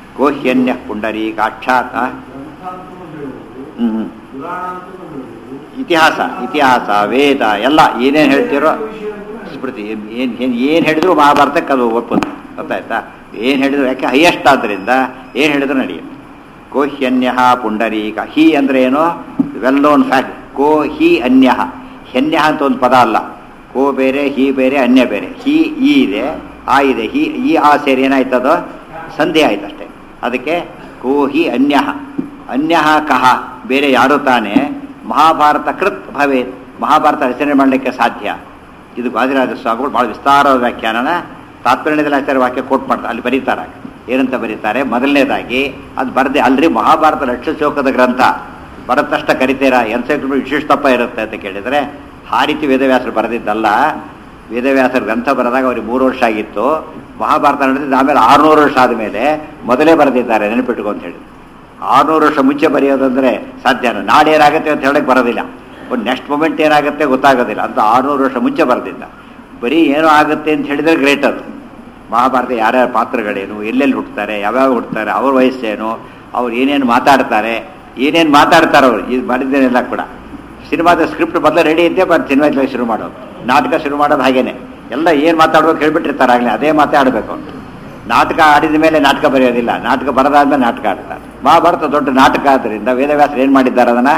ಕೋಹ್ಯನ್ಯ ಪುಂಡರೀಕಾಕ್ಷಾತ್ ಗ್ರಂಥ ಅಂತಲೂ ಹೇಳ್ಬೋದು ಹ್ಮ್ ಪುರಾಣ ಅಂತಲೂ ಹೇಳ್ಬೋದು ಇತಿಹಾಸ ಇತಿಹಾಸ ವೇದ ಎಲ್ಲ ಏನೇನು ಹೇಳ್ತೀರೋ ಸ್ಮೃತಿ ಏನು ಏನು ಏನು ಹೇಳಿದ್ರು ಮಹಾಭಾರತಕ್ಕೆ ಅದು ಒಪ್ಪುತ್ತೆ ಗೊತ್ತಾಯ್ತಾ ಏನು ಹೇಳಿದ್ರು ಯಾಕೆ ಹೈಯೆಸ್ಟ್ ಆದ್ದರಿಂದ ಏನು ಹೇಳಿದ್ರು ನಡೆಯುತ್ತೆ ಕೋಹ್ಯನ್ಯ ಪುಂಡರೀಕ ಹಿ ಅಂದ್ರೆ ಏನು ವೆಲ್ ನೋನ್ ಫ್ಯಾಕ್ಟ್ ಕೋ ಹಿ ಅನ್ಯ ಹೆನ್ಯ ಅಂತ ಒಂದು ಪದ ಅಲ್ಲ ಕೋ ಬೇರೆ ಹಿ ಬೇರೆ ಅನ್ಯ ಬೇರೆ ಹಿ ಈ ಇದೆ ಆ ಇದೆ ಹಿ ಈ ಆ ಸೇರಿ ಏನಾಯ್ತದೋ ಸಂಧಿ ಆಯ್ತು ಅಷ್ಟೇ ಅದಕ್ಕೆ ಕೋ ಹಿ ಅನ್ಯ ಅನ್ಯ ಕಹ ಬೇರೆ ಯಾರು ತಾನೇ ಮಹಾಭಾರತ ಕೃತ್ ಭವೇತ್ ಮಹಾಭಾರತ ರಚನೆ ಮಾಡಲಿಕ್ಕೆ ಸಾಧ್ಯ ಇದು ಗಾದಿರಾಜ ಸ್ವಾಮಿಗಳು ಬಹಳ ವಿಸ್ತಾರವಾದ ವ್ಯಾಖ್ಯಾನನ ತಾತ್ಪರ್ಯದಲ್ಲಿ ಆಚಾರ್ಯ ವಾಕ್ಯ ಕೋಟ್ ಮಾಡ್ತಾರೆ ಅಲ್ಲಿ ಬರೀತಾರೆ ಏನಂತ ಬರೀತಾರೆ ಮೊದಲನೇದಾಗಿ ಅದು ಬರದೆ ಅಲ್ರಿ ಮಹಾಭಾರತ ಲಕ್ಷ ಶ್ಲೋಕದ ಗ್ರಂಥ ಬರದ ತಕ್ಷಣ ಕರಿತೀರಾ ಎನ್ಸೈಕ್ಲೋಪೀಡಿಯಾ ವಿಶಿಷ್ಟಪ್ಪ ಇರುತ್ತೆ ಅಂತ ಕೇಳಿದರೆ ಆ ರೀತಿ ವೇದವ್ಯಾಸರು ಬರೆದಿದ್ದಲ್ಲ ವೇದವ್ಯಾಸರ ಗ್ರಂಥ ಬರೆದಾಗ ಅವ್ರಿಗೆ ಮೂರು ವರ್ಷ ಆಗಿತ್ತು ಮಹಾಭಾರತ ನಡೆದಿದ್ದು ಆಮೇಲೆ ಆರುನೂರು ವರ್ಷ ಆದಮೇಲೆ ಮೊದಲೇ ಬರೆದಿದ್ದಾರೆ ನೆನಪಿಟ್ಕೊ ಅಂತ ಹೇಳಿ ಆರುನೂರು ವರ್ಷ ಮುಂಚೆ ಬರೆಯೋದಂದ್ರೆ ಸಾಧ್ಯನ ನಾಳೆ ಏನಾಗುತ್ತೆ ಅಂತ ಹೇಳಕ್ಕೆ ಬರೋದಿಲ್ಲ ಒಂದು ನೆಕ್ಸ್ಟ್ ಮೂಮೆಂಟ್ ಏನಾಗುತ್ತೆ ಗೊತ್ತಾಗೋದಿಲ್ಲ ಅಂತ ಆರುನೂರು ವರ್ಷ ಮುಂಚೆ ಬರೆದಿದ್ದ ಬರೀ ಏನೋ ಆಗುತ್ತೆ ಅಂತ ಹೇಳಿದ್ರೆ ಗ್ರೇಟ್ ಅದು ಮಹಾಭಾರತ ಯಾರ್ಯಾರ ಪಾತ್ರಗಳೇನು ಎಲ್ಲೆಲ್ಲಿ ಹುಟ್ಟುತ್ತಾರೆ ಯಾವ್ಯಾವ ಹುಟ್ಟುತ್ತಾರೆ ಅವ್ರ ವಯಸ್ಸೇನು ಅವ್ರು ಏನೇನು ಮಾತಾಡ್ತಾರೆ ಏನೇನು ಮಾತಾಡ್ತಾರೆ ಅವರು ಇದು ಮಾಡಿದ್ದೇನೆಲ್ಲ ಕೂಡ ಸಿನಿಮಾದ ಸ್ಕ್ರಿಪ್ಟ್ ಮೊದಲು ರೆಡಿ ಇದ್ದೆ ಬಟ್ ಸಿನಿಮಾ ಶುರು ಮಾಡೋದು ನಾಟಕ ಶುರು ಮಾಡೋದು ಹಾಗೇನೆ ಎಲ್ಲ ಏನು ಮಾತಾಡ್ಬೇಕು ಹೇಳ್ಬಿಟ್ಟಿರ್ತಾರೆ ಆಗಲೇ ಅದೇ ಮಾತೇ ಆಡಬೇಕು ನಾಟಕ ಆಡಿದ ಮೇಲೆ ನಾಟಕ ಬರೆಯೋದಿಲ್ಲ ನಾಟಕ ಬರದಾದ್ಮೇಲೆ ನಾಟಕ ಆಡ್ತಾರೆ ಮಹಾಭಾರತ ದೊಡ್ಡ ನಾಟಕ ಆದ್ದರಿಂದ ವೇದವ್ಯಾಸರು ಏನು ಮಾಡಿದ್ದಾರೆ ಅದನ್ನ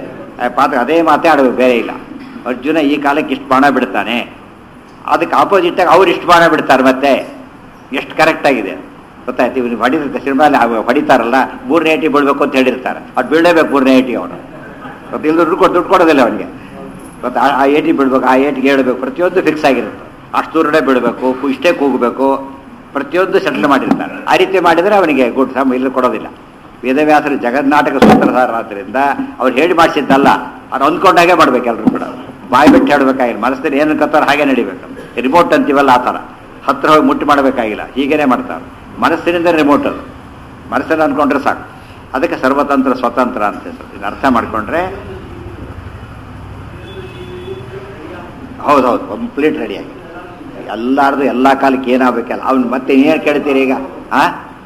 ಆ ಪಾತ್ರ ಅದೇ ಮಾತೇ ಆಡಬೇಕು ಬೇರೆ ಇಲ್ಲ ಅರ್ಜುನ ಈ ಕಾಲಕ್ಕೆ ಇಷ್ಟು ಬಾಣ ಬಿಡ್ತಾನೆ ಅದಕ್ಕೆ ಆಪೋಸಿಟ್ ಆಗಿ ಅವ್ರು ಇಷ್ಟು ಬಾಣ ಬಿಡ್ತಾರೆ ಮತ್ತೆ ಎಷ್ಟು ಕರೆಕ್ಟ್ ಆಗಿದೆ ಗೊತ್ತಾಯ್ತು ಇವ್ನು ಹೊಡಿದ ಸಿನಿಮಾಲಿ ಹೊಡಿತಾರಲ್ಲ ಮೂರನೇ ಏಟಿ ಬೀಳ್ಬೇಕು ಅಂತ ಹೇಳಿರ್ತಾರೆ ಅದು ಬೀಳಲೇಬೇಕು ಮೂರನೇ ಏಟಿ ಅವನು ಮತ್ತೆ ಇಲ್ಲಿ ದುಡ್ಡು ಕೊಟ್ಟು ದುಡ್ಡು ಕೊಡೋದಿಲ್ಲ ಅವನಿಗೆ ಮತ್ತು ಆ- ಆ ಏಟಿ ಬೀಳ್ಬೇಕು ಆ ಏಟಿಗೆ ಹೇಳಬೇಕು ಪ್ರತಿಯೊಂದು ಫಿಕ್ಸ್ ಆಗಿರುತ್ತೆ ಅಷ್ಟು ದೂರನೇ ಬೀಳಬೇಕು ಇಷ್ಟೇ ಕೂಗಬೇಕು ಪ್ರತಿಯೊಂದು ಸೆಟ್ಲ್ ಮಾಡಿರ್ತಾರೆ ಆ ರೀತಿ ಮಾಡಿದರೆ ಅವನಿಗೆ ಗುಡ್ ಸಮ್ ಇಲ್ಲಿ ಕೊಡೋದಿಲ್ಲ ವೇದವ್ಯಾಸರು ಜಗನ್ನಾಟಕ ಸೂತ್ರಧಾರರಾದ್ರಿಂದ ಅವ್ರು ಹೇಳಿ ಮಾಡಿಸಿದ್ದಲ್ಲ ಅವ್ರು ಅಂದ್ಕೊಂಡಾಗೆ ಮಾಡ್ಬೇಕು ಎಲ್ಲರೂ ಕೂಡ ಬಾಯಿ ಬಿಟ್ಟು ಹೇಳಬೇಕಾಗಿಲ್ಲ ಮನಸ್ಸಲ್ಲಿ ಏನು ಕತ್ತಾರ ಹಾಗೆ ನಡಿಬೇಕು ರಿಮೋಟ್ ಅಂತೀವಲ್ಲ ಆ ಥರ ಹತ್ರ ಹೋಗಿ ಮುಟ್ಟಿ ಮಾಡಬೇಕಾಗಿಲ್ಲ ಹೀಗೇನೆ ಮಾಡ್ತಾರೆ ಮನಸ್ಸಿನಿಂದ ರಿಮೋಟ್ ಅದು ಮನಸ್ಸನ್ನು ಅಂದ್ಕೊಂಡ್ರೆ ಸಾಕು ಅದಕ್ಕೆ ಸರ್ವತಂತ್ರ ಸ್ವತಂತ್ರ ಅಂತ ಹೆಸರು ಇದು ಅರ್ಥ ಮಾಡಿಕೊಂಡ್ರೆ ಹೌದೌದು ಕಂಪ್ಲೀಟ್ ರೆಡಿಯಾಗಿ ಎಲ್ಲಾರ್ದು ಎಲ್ಲ ಕಾಲಕ್ಕೆ ಏನಾಗಬೇಕಲ್ಲ ಅವ್ನು ಮತ್ತೆ ಏನು ಕೇಳ್ತೀರಿ ಈಗ ಆ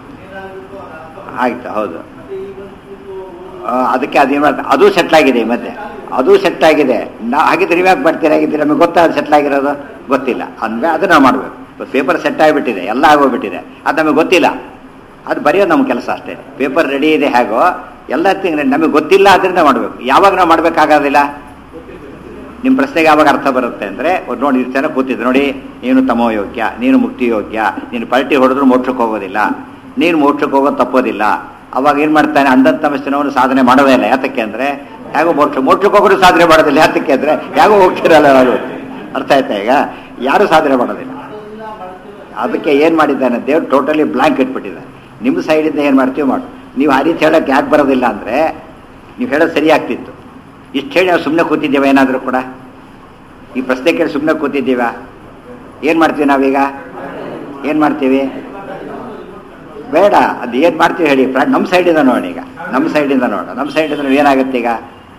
ಆಯ್ತು ಹೌದು ಆ, ಅದಕ್ಕೆ ಅದೇನು ಮಾಡ್ತಾರೆ ಅದು ಸೆಟ್ಲ್ ಆಗಿದೆ ಈ ಮಧ್ಯೆ ಅದು ಸೆಟ್ ಆಗಿದೆ ನಾ ಹಾಗಿದ್ರೆ ನೀವ್ಯಾಕೆ ಬರ್ತೀರಾ ಆಗಿದ್ರೆ ನಮಗೆ ಗೊತ್ತಾ ಅದು ಸೆಟ್ಲ್ ಆಗಿರೋದು ಗೊತ್ತಿಲ್ಲ ಅಂದ್ರೆ ಅದು ನಾವು ಮಾಡಬೇಕು ಪೇಪರ್ ಸೆಟ್ ಆಗಿಬಿಟ್ಟಿದೆ ಎಲ್ಲ ಆಗೋಗ್ಬಿಟ್ಟಿದೆ ಅದು ನಮಗೆ ಗೊತ್ತಿಲ್ಲ ಅದು ಬರೆಯೋದು ನಮ್ಮ ಕೆಲಸ ಅಷ್ಟೇ ಪೇಪರ್ ರೆಡಿ ಇದೆ ಹೇಗೋ ಎಲ್ಲ ತಿಂಗ್ ನಮಗೆ ಗೊತ್ತಿಲ್ಲ ಅದರಿಂದ ಮಾಡಬೇಕು ಯಾವಾಗ ನಾವು ಮಾಡಬೇಕಾಗೋದಿಲ್ಲ ನಿಮ್ಮ ಪ್ರಶ್ನೆಗೆ ಯಾವಾಗ ಅರ್ಥ ಬರುತ್ತೆ ಅಂದರೆ ನೋಡಿ ಇಷ್ಟು ಜನ ಕೂತಿದ್ರು ನೋಡಿ ನೀನು ತಮೋ ಯೋಗ್ಯ ನೀನು ಮುಕ್ತಿ ಯೋಗ್ಯ ನೀನು ಪಲ್ಟಿ ಹೊಡೆದ್ರು ಮೋಕ್ಷಕ್ಕೆ ಹೋಗೋದಿಲ್ಲ ನೀನು ಮೋಕ್ಷಕ್ಕೆ ಹೋಗೋದು ತಪ್ಪೋದಿಲ್ಲ ಅವಾಗ ಏನು ಮಾಡ್ತಾನೆ ಅಂದಂತ ತಮಸ್ಸಿನವನು ಸಾಧನೆ ಮಾಡೋದೇ ಇಲ್ಲ ಯಾತಕ್ಕೆ ಅಂದರೆ ಹೇಗೋ ಮೋಕ್ಷ ಮೋಕ್ಷಕ್ಕೆ ಹೋಗೋರು ಸಾಧನೆ ಮಾಡೋದಿಲ್ಲ ಯಾತಕ್ಕೆ ಅಂದರೆ ಹೇಗೋ ಹೋಗ್ತಿರಲ್ಲ ನಾನು ಅರ್ಥ ಆಯ್ತಾ ಈಗ ಯಾರು ಸಾಧನೆ ಮಾಡೋದಿಲ್ಲ ಅದಕ್ಕೆ ಏನು ಮಾಡಿದ್ದಾನೆ ದೇವ್ರು ಟೋಟಲಿ ಬ್ಲಾಂಕ್ ಇಟ್ಬಿಟ್ಟಿದ್ದಾನೆ ನಿಮ್ಮ ಸೈಡಿಂದ ಏನು ಮಾಡ್ತೀವಿ ಮಾಡು ನೀವು ಆ ರೀತಿ ಹೇಳೋಕ್ಕೆ ಯಾಕೆ ಬರೋದಿಲ್ಲ ಅಂದರೆ ನೀವು ಹೇಳೋದು ಸರಿ ಆಗ್ತಿತ್ತು ಇಷ್ಟು ಹೇಳಿ ನಾವು ಸುಮ್ಮನೆ ಕೂತಿದ್ದೇವೆ ಏನಾದರೂ ಕೂಡ ಈ ಪ್ರಶ್ನೆ ಕೇಳಿ ಸುಮ್ಮನೆ ಕೂತಿದ್ದೀವ ಏನು ಮಾಡ್ತೀವಿ ನಾವೀಗ ಏನು ಮಾಡ್ತೀವಿ ಬೇಡ ಅದು ಏನು ಮಾಡ್ತೀವಿ ಹೇಳಿ ಫ್ರ- ನಮ್ಮ ಸೈಡಿಂದ ನೋಡಿ ಈಗ ನಮ್ಮ ಸೈಡಿಂದ ನೋಡ ನಮ್ಮ ಸೈಡಿಂದ ಏನಾಗುತ್ತೆ ಈಗ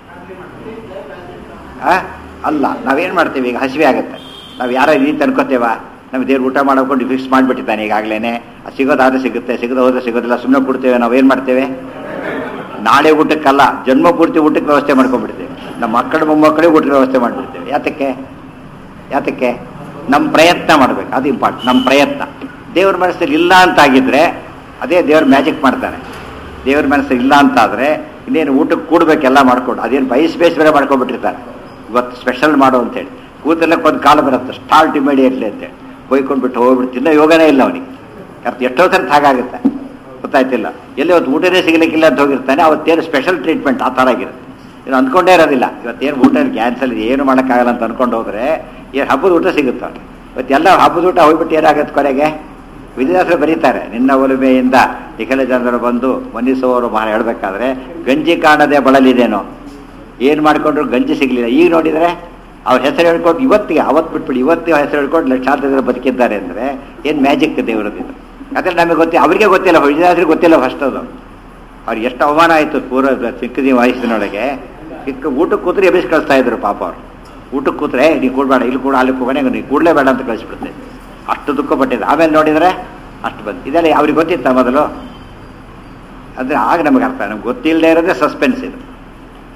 ಆ? ಅಲ್ಲ ನಾವೇನು ಮಾಡ್ತೀವಿ ಈಗ ಹಸಿವೆ ಆಗುತ್ತೆ ನಾವು ಯಾರೋ ಈ ರೀತಿ ಅನ್ಕೋತೇವ ನಮ್ಗೆ ದೇವ್ರು ಊಟ ಮಾಡ್ಕೊಂಡು ಫಿಕ್ಸ್ ಮಾಡಿಬಿಟ್ಟಿದ್ದಾನೆ ಈಗಾಗಲೇ ಅದು ಸಿಗೋದಾದ್ರೆ ಸಿಗುತ್ತೆ ಸಿಗದೆ ಹೋದ್ರೆ ಸಿಗೋದಿಲ್ಲ ಸುಮ್ಮನೆ ಕೊಡ್ತೇವೆ ನಾವು ಏನು ಮಾಡ್ತೇವೆ ನಾಳೆ ಊಟಕ್ಕಲ್ಲ ಜನ್ಮ ಪೂರ್ತಿ ಊಟಕ್ಕೆ ವ್ಯವಸ್ಥೆ ಮಾಡ್ಕೊಂಡ್ಬಿಡ್ತೇವೆ ನಮ್ಮ ಮಕ್ಕಳ ಮೊಮ್ಮಕ್ಕಳಿಗೆ ಊಟದ ವ್ಯವಸ್ಥೆ ಮಾಡಿಬಿಡ್ತೇವೆ ಯಾತಕ್ಕೆ ಯಾತಕ್ಕೆ ನಮ್ಮ ಪ್ರಯತ್ನ ಮಾಡ್ಬೇಕು ಅದು ಇಂಪಾರ್ಟೆಂಟ್ ನಮ್ಮ ಪ್ರಯತ್ನ ದೇವ್ರ ಮನಸ್ಸಲ್ಲಿ ಇಲ್ಲ ಅಂತಾಗಿದ್ರೆ ಅದೇ ದೇವ್ರ ಮ್ಯಾಜಿಕ್ ಮಾಡ್ತಾನೆ ದೇವ್ರ ಮನಸ್ಸಲ್ಲಿ ಇಲ್ಲ ಅಂತಾದ್ರೆ ಇನ್ನೇನು ಊಟಕ್ಕೆ ಕೂಡ್ಬೇಕೆಲ್ಲ ಮಾಡ್ಕೊಂಡು ಅದೇನು ಬಯಸ್ ಬೇಸ್ ಬೇರೆ ಮಾಡ್ಕೊಂಡ್ಬಿಟ್ಟಿರ್ತಾರೆ ಇವತ್ತು ಸ್ಪೆಷಲ್ ಮಾಡು ಅಂತೇಳಿ ಕೂತಲ್ಲಕ್ಕೆ ಒಂದು ಕಾಲ ಬರುತ್ತೆ ಸ್ಟಾರ್ಟ್ ಇಮಿಡಿಯೇಟ್ಲಿ ಅಂತೇಳಿ ಹೋಯ್ಕೊಂಡ್ಬಿಟ್ಟು ಹೋಗ್ಬಿಟ್ಟು ತಿನ್ನೋ ಯೋಗನೇ ಇಲ್ಲ ಅವನಿಗೆ ಅರ್ಥ ಎಷ್ಟೋ ಸರ್ತಿ ಹಾಗಾಗುತ್ತೆ ಗೊತ್ತಾಯ್ತಿಲ್ಲ ಎಲ್ಲಿ ಅವತ್ತು ಊಟನೇ ಸಿಗಲಿಕ್ಕಿಲ್ಲ ಅಂತ ಹೋಗಿರ್ತಾನೆ ಅವತ್ತೇನು ಸ್ಪೆಷಲ್ ಟ್ರೀಟ್ಮೆಂಟ್ ಆ ಥರ ಆಗಿರುತ್ತೆ ಇದು ಅಂದ್ಕೊಂಡೇ ಇರೋದಿಲ್ಲ ಇವತ್ತೇನು ಊಟ ಕ್ಯಾನ್ಸಲ್ ಏನು ಮಾಡೋಕ್ಕಾಗಲ್ಲ ಅಂತ ಅನ್ಕೊಂಡು ಹೋದ್ರೆ ಏನು ಹಬ್ಬದ ಊಟ ಸಿಗುತ್ತೆ ಅವ್ನಿಗೆ ಇವತ್ತೆಲ್ಲ ಹಬ್ಬದ ಊಟ ಹೋಗ್ಬಿಟ್ಟು ಏನಾಗುತ್ತೆ ಕೊನೆಗೆ ವಿದ್ಯಾಸರು ಬರೀತಾರೆ ನಿನ್ನ ಒಲುಮೆಯಿಂದ ನಿಖಿಲ ಜನರು ಬಂದು ಮನ್ನಿಸುವವರು ಮಾ ಹೇಳಬೇಕಾದ್ರೆ ಗಂಜಿ ಕಾಣದೆ ಬಳಲಿದೇನೋ ಏನು ಮಾಡ್ಕೊಂಡ್ರು ಗಂಜಿ ಸಿಗಲಿಲ್ಲ ಈಗ ನೋಡಿದರೆ ಅವ್ರ ಹೆಸರು ಹೇಳ್ಕೊಂಡು ಇವತ್ತಿಗೆ ಅವತ್ತು ಬಿಟ್ಬಿಟ್ಟು ಇವತ್ತಿಗೆ ಹೆಸರು ಹೇಳ್ಕೊಂಡು ಲಕ್ಷಾಂತರ ಜನ ಬದುಕಿದ್ದಾರೆ ಅಂದರೆ ಏನು ಮ್ಯಾಜಿಕ್ ದೇವರದಿದ್ದು ಅದ್ರಲ್ಲಿ ನಮಗೆ ಗೊತ್ತಿಲ್ಲ ಅವರಿಗೆ ಗೊತ್ತಿಲ್ಲ ವಿದ್ಯಾಸರಿಗೆ ಗೊತ್ತಿಲ್ಲ ಫಸ್ಟ್ ಅದು ಅವ್ರಿಗೆ ಎಷ್ಟು ಅವಮಾನ ಆಯಿತು ಪೂರ್ವ ಚಿಕ್ಕದಿ ವಯಸ್ಸಿನೊಳಗೆ ಚಿಕ್ಕ ಊಟಕ್ಕೆ ಕೂತ್ರೆ ಎಬ್ಬಿಸಿ ಕಳಿಸ್ತಾ ಇದ್ರು ಪಾಪ ಅವ್ರು ಊಟಕ್ಕೆ ಕೂತ್ರೆ ನೀವು ಕೂಡಬೇಡ ಇಲ್ಲಿ ಕೂಡ ಅಲ್ಲಿ ಕೊನೆಗೆ ನೀವು ಕೂಡಲೇಬೇಡ ಅಂತ ಕಳಿಸ್ಬಿಡ್ತೇವೆ ಅಷ್ಟು ದುಃಖ ಪಟ್ಟಿದ್ದು ಆಮೇಲೆ ನೋಡಿದರೆ ಅಷ್ಟು ಬಂದು ಇದೆಲ್ಲ ಅವ್ರಿಗೆ ಗೊತ್ತಿತ್ತ ಮೊದಲು ಅಂದರೆ ಆಗ ನಮಗೆ ಅರ್ಥ ನಮ್ಗೆ ಗೊತ್ತಿಲ್ಲದೆ ಇರೋದೇ ಸಸ್ಪೆನ್ಸ್ ಇದು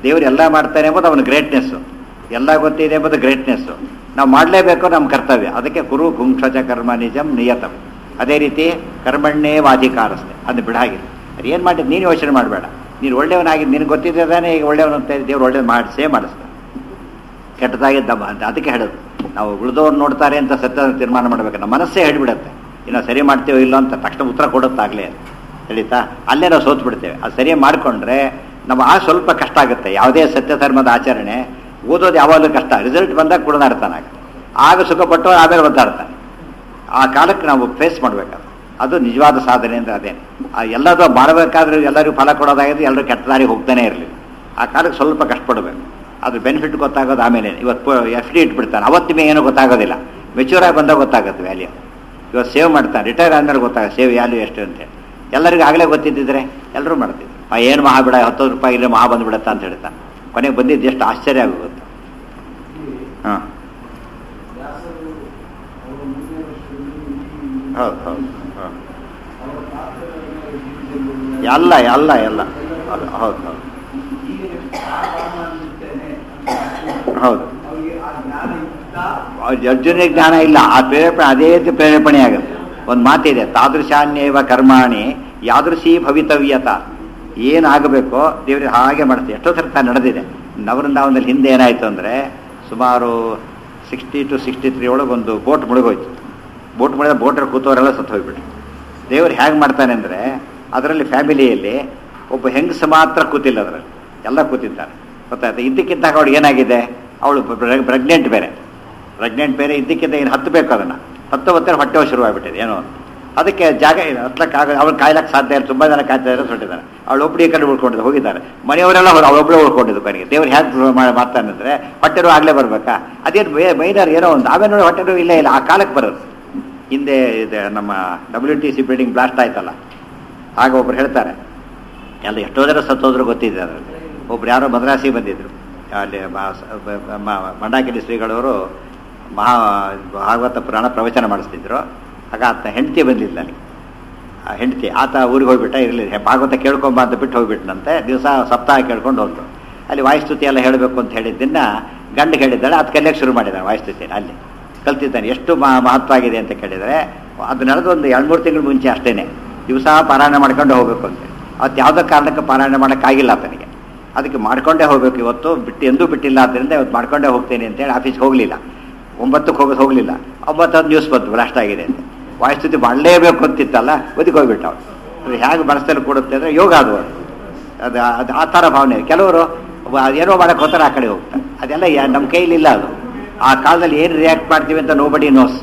ದೇವರು ಎಲ್ಲ ಮಾಡ್ತಾನೆ ಎಂಬುದು ಅವನ ಗ್ರೇಟ್ನೆಸ್ಸು ಎಲ್ಲ ಗೊತ್ತಿದೆ ಎಂಬುದು ಗ್ರೇಟ್ನೆಸ್ಸು ನಾವು ಮಾಡಲೇಬೇಕು ನಮ್ಮ ಕರ್ತವ್ಯ ಅದಕ್ಕೆ ಕುರು ಗುಂಕ್ಷಜ ಕರ್ಮ ನಿಜಂ ನಿಯತಂ ಅದೇ ರೀತಿ ಕರ್ಮಣ್ಣೇ ವಾಧಿಕಾರಸ್ತೆ ಅದು ಬಿಡಾಗಿಲ್ಲ ಅದು ಏನು ಮಾಡಿದ್ದು ನೀನು ಯೋಚನೆ ಮಾಡಬೇಡ ನೀನು ಒಳ್ಳೆಯವನಾಗಿ ನಿನಗೆ ಗೊತ್ತಿದೆ ತಾನೇ ಈಗ ಒಳ್ಳೆಯವನು ಅಂತ ದೇವ್ರು ಒಳ್ಳೇದು ಮಾಡಿಸೇ ಮಾಡಿಸ್ತಾನೆ ಕೆಟ್ಟದಾಗಿದ್ದಮ್ಮ ಅಂತ ಅದಕ್ಕೆ ಹೇಳೋದು ನಾವು ಉಳಿದವ್ರು ನೋಡ್ತಾರೆ ಅಂತ ಸತ್ಯ ತೀರ್ಮಾನ ಮಾಡಬೇಕು ನಮ್ಮ ಮನಸ್ಸೇ ಹೇಳಿಬಿಡುತ್ತೆ ಇನ್ನು ಸರಿ ಮಾಡ್ತೀವೋ ಇಲ್ಲೋ ಅಂತ ತಕ್ಷಣ ಉತ್ತರ ಕೊಡುತ್ತಾಗಲೇ ತಿಳಿತಾ ಅಲ್ಲೇ ನಾವು ಸೋತು ಬಿಡ್ತೇವೆ ಅದು ಸರಿಯಾಗಿ ಮಾಡಿಕೊಂಡ್ರೆ ನಮ್ಮ ಆ ಸ್ವಲ್ಪ ಕಷ್ಟ ಆಗುತ್ತೆ ಯಾವುದೇ ಸತ್ಯ ಧರ್ಮದ ಆಚರಣೆ ಓದೋದು ಯಾವಾಗಲೂ ಕಷ್ಟ ರಿಸಲ್ಟ್ ಬಂದಾಗ ಕುಡಿದಾಡ್ತಾನೆ ಆಗ ಆಗ ಸುಖಪಟ್ಟು ಆಮೇಲೆ ಒದ್ದಾಡ್ತಾನೆ ಆ ಕಾಲಕ್ಕೆ ನಾವು ಫೇಸ್ ಮಾಡಬೇಕಾದ್ರೆ ಅದು ನಿಜವಾದ ಸಾಧನೆ ಅಂದ್ರೆ ಅದೇ ಆ ಎಲ್ಲದೂ ಮಾಡಬೇಕಾದ್ರೆ ಎಲ್ಲರಿಗೂ ಫಲ ಕೊಡೋದಾಗಿದ್ರೆ ಎಲ್ಲರೂ ಕೆಟ್ಟ ದಾರಿಗೆ ಹೋಗ್ತಾನೆ ಇರಲಿಲ್ಲ ಆ ಕಾಲಕ್ಕೆ ಸ್ವಲ್ಪ ಕಷ್ಟಪಡಬೇಕು ಅದ್ರ ಬೆನಿಫಿಟ್ ಗೊತ್ತಾಗೋದು ಆಮೇಲೆ ಇವತ್ತು ಎಫ್ ಡಿ ಇಟ್ಬಿಡ್ತಾನೆ ಅವತ್ತಿಗೆ ಏನೂ ಗೊತ್ತಾಗೋದಿಲ್ಲ ಮೆಚೂರ್ ಆಗಿ ಬಂದಾಗ ಗೊತ್ತಾಗುತ್ತೆ ವ್ಯಾಲ್ಯೂ ಇವತ್ತು ಸೇವ್ ಮಾಡ್ತಾನೆ ರಿಟೈರ್ ಆದ್ಮೇಲೆ ಗೊತ್ತಾಗುತ್ತೆ ಸೇವ್ ವ್ಯಾಲ್ಯೂ ಎಷ್ಟು ಅಂತೇಳಿ ಎಲ್ಲರಿಗೂ ಆಗಲೇ ಗೊತ್ತಿದ್ದಿದ್ರೆ ಎಲ್ಲರೂ ಮಾಡ್ತಿದ್ರು ಆ ಏನು ಮಹಾ ಬಿಡ ಹತ್ತು ರೂಪಾಯಿ ಇಲ್ಲ ಮಹಾ ಬಂದ್ಬಿಡುತ್ತಾ ಅಂತ ಹೇಳ್ತಾನೆ ಕೊನೆಗೆ ಬಂದಿದ್ದು ಎಷ್ಟು ಆಶ್ಚರ್ಯ ಆಗೋಗುತ್ತೆ ಹಾಂ ವ್ಯಾಸರು ಅವರ ಮುಂದಿನ ವರ್ಷದಲ್ಲಿ ಹೌದು ಹೌದು ಹಾಂ ಅವರ ಪಾತ್ರಗಳನ್ನ ಜೀವಿತದಲ್ಲಿ ಎಲ್ಲ ಎಲ್ಲ ಎಲ್ಲ ಹೌದು ಹೌದು ಹೌದು ಈಗ ಆ ಕಾರಣದಿಂದಲೇ ಹೌದು ಅವರಿಗೆ ಆ ಜ್ಞಾನ ಇತ್ತ ಅರ್ಜುನಿಗೆ ಜ್ಞಾನ ಇಲ್ಲ ಆ ಪ್ರೇರೇಪಣೆ ಅದೇ ರೀತಿ ಪ್ರೇರೇಪಣೆ ಆಗುತ್ತೆ ಒಂದು ಮಾತಿದೆ ತಾದೃಶಾನ್ಯವ ಕರ್ಮಾಣಿ ಯಾದೃಶಿ ಭವಿತವ್ಯತ ಏನಾಗಬೇಕೋ ದೇವ್ರಿಗೆ ಹಾಗೆ ಮಾಡ್ತೀವಿ ಎಷ್ಟೋ ಸರಿ ತಾನು ನಡೆದಿದೆ ನವೃಂದಾವನದಲ್ಲಿ ಹಿಂದೆ ಏನಾಯಿತು ಅಂದರೆ ಸುಮಾರು ಸಿಕ್ಸ್ಟಿ ಟು ಸಿಕ್ಸ್ಟಿ ತ್ರೀ ಒಳಗೆ ಒಂದು ಬೋಟ್ ಮುಳುಗೋಯ್ತು ಬೋಟ್ ಮುಳಿದ ಬೋಟಲ್ಲಿ ಕೂತವರೆಲ್ಲ ಸತ್ತು ಹೋಗ್ಬಿಟ್ರು ದೇವ್ರು ಹೇಗೆ ಮಾಡ್ತಾನೆ ಅಂದರೆ ಅದರಲ್ಲಿ ಫ್ಯಾಮಿಲಿಯಲ್ಲಿ ಒಬ್ಬ ಹೆಂಗಸ ಮಾತ್ರ ಕೂತಿಲ್ಲ ಅದರಲ್ಲಿ ಎಲ್ಲ ಕೂತಿದ್ದಾರೆ ಗೊತ್ತಾಯ್ತು ಇದ್ದಕ್ಕಿದ್ದಾಗ ಅವಳಿಗೆ ಏನಾಗಿದೆ ಅವಳು ಪ್ರೆಗ್ನೆಂಟ್ ಬೇರೆ ಪ್ರೆಗ್ನೆಂಟ್ ಬೇರೆ ಇದ್ದಕ್ಕಿದ್ದ ಏನು ಹತ್ತಬೇಕು ಅದನ್ನು ಹತ್ತು ಹೊತ್ತಲ್ಲಿ ಹೊಟ್ಟೆ ನೋವು ಶುರುವಾಗ್ಬಿಟ್ಟಿದೆ ಏನೋ ಒಂದು. ಅದಕ್ಕೆ ಜಾಗ ಇಲ್ಲ ಹತ್ಲಕ್ಕಾಗ ಅವ್ರು ಕಾಯ್ಲಕ್ಕೆ ಸಾಧ್ಯ ಇಲ್ಲ ತುಂಬ ಜನ ಕಾಯ್ತಾ ಇದ್ದಾರೆ ಹೊರಟಿದ್ದಾರೆ ಅವಳು ಒಬ್ಬಡಿ ಕಡೆ ಉಳ್ಕೊಂಡಿದ್ದು ಹೋಗಿದ್ದಾರೆ ಮನೆಯವರೆಲ್ಲ ಅವಳೊಬ್ಬಳೇ ಉಳ್ಕೊಂಡಿದ್ದು ಕೊನೆಗೆ ದೇವ್ರು ಹೇಗೆ ಮಾಡ್ತಾನೆ ಅಂದರೆ ಹೊಟ್ಟೆ ನೋವು ಆಗಲೇ ಬರ್ಬೇಕಾ ಅದೇನು ಮೈನರ್ ಏನೋ ಒಂದು ಆಮೇಲೆ ನೋಡಿ ಹೊಟ್ಟೆ ನೋವು ಇಲ್ಲೇ ಇಲ್ಲ ಆ ಕಾಲಕ್ಕೆ ಬರೋದು ಹಿಂದೆ ಇದೆ ನಮ್ಮ W T C building blast ಆಯ್ತಲ್ಲ ಆಗ ಒಬ್ರು ಹೇಳ್ತಾರೆ ಎಲ್ಲ ಎಷ್ಟೋ ಜನ ಸತ್ತೋದ್ರು ಗೊತ್ತಿದೆ ಅದರಲ್ಲಿ ಒಬ್ರು ಯಾರೋ ಮದ್ರಾಸಿ ಬಂದಿದ್ರು ಅಲ್ಲಿ ಮ- ಸ- ಬ- ಬ- ಮ- ಮಂಡಾಕಿನಿ ಶ್ರೀಗಳವರು ಮಹಾ ಭಾಗವತ ಪುರಾಣ ಪ್ರವಚನ ಮಾಡಿಸ್ತಿದ್ರು ಆಗ ಆತ ಹೆಂಡತಿ ಬಂದಿಲ್ಲ ಅಲ್ಲಿ ಆ ಹೆಂಡತಿ ಆತ ಊರಿಗೆ ಹೋಗ್ಬಿಟ್ಟ ಇರಲಿ ಭಾಗವತ ಕೇಳ್ಕೊಂಬ ಅಂತ ಬಿಟ್ಟು ಹೋಗ್ಬಿಟ್ನಂತೆ ದಿವಸ ಸಪ್ತಾಹ ಕೇಳ್ಕೊಂಡು ಹೋಗ್ತು ಅಲ್ಲಿ ವಾಯುಸ್ತುತಿ ಎಲ್ಲ ಹೇಳಬೇಕು ಅಂತ ಹೇಳಿದ್ದನ್ನ ಗಂಡ ಹೇಳಿದ್ದಾಳೆ ಅದು ಕಲಿಯಕ್ಕೆ ಶುರು ಮಾಡಿದ್ದಾನೆ ವಾಯುಸ್ತುತಿನ ಅಲ್ಲಿ ಕಲ್ತಿದ್ದಾನೆ ಎಷ್ಟು ಮಹ ಮಹತ್ವ ಆಗಿದೆ ಅಂತ ಕೇಳಿದರೆ ಅದು ನಡೆದು ಒಂದು ಎರಡು ಮೂರು ತಿಂಗಳು ಮುಂಚೆ ಅಷ್ಟೇನೆ ದಿವಸ ಪಾರಾಯಣ ಮಾಡ್ಕೊಂಡು ಹೋಗ್ಬೇಕು ಅಂತ ಅವತ್ತು ಯಾವುದೋ ಕಾರಣಕ್ಕೆ ಪಾರಾಯಣ ಮಾಡೋಕ್ಕಾಗಿಲ್ಲ ಆತನಿಗೆ ಅದಕ್ಕೆ ಮಾಡ್ಕೊಂಡೇ ಹೋಗ್ಬೇಕು ಇವತ್ತು ಬಿಟ್ಟು ಎಂದೂ ಬಿಟ್ಟಿಲ್ಲ ಆದ್ದರಿಂದ ಇವತ್ತು ಮಾಡ್ಕೊಂಡೇ ಹೋಗ್ತೇನೆ ಅಂತೇಳಿ ಆಫೀಸ್ಗೆ ಹೋಗಲಿಲ್ಲ ಒಂಬತ್ತಕ್ಕೆ ಹೋಗೋದು ಹೋಗಲಿಲ್ಲ ಒಂಬತ್ತು ಹತ್ತು ನ್ಯೂಸ್ ಬಂತು ಬ್ಲಾಸ್ಟ್ ಆಗಿದೆ ಅಂತ ವಾಯುಸ್ತುತಿ ಮಾಡಲೇಬೇಕು ಅಂತಿತ್ತಲ್ಲ ಒದಗಿ ಹೋಗ್ಬಿಟ್ಟು ಅವ್ರು ಅದು ಹೇಗೆ ಮನಸ್ಸಲ್ಲಿ ಕೊಡುತ್ತೆ ಅಂದರೆ ಯೋಗ ಅದು ಅದು ಅದು ಆ ಥರ ಭಾವನೆ ಕೆಲವರು ವ- ಏನೋ ಮಾಡಕ್ಕೆ ಹೋಗ್ತಾರೆ ಆ ಕಡೆ ಹೋಗ್ತಾರೆ ಅದೆಲ್ಲ ಯಾ- ನಮ್ಮ ಕೈಲಿಲ್ಲ ಅದು ಆ ಕಾಲದಲ್ಲಿ ಏನು ರಿಯಾಕ್ಟ್ ಮಾಡ್ತೀವಿ ಅಂತ ನೋಬಡಿ ನೋಸ್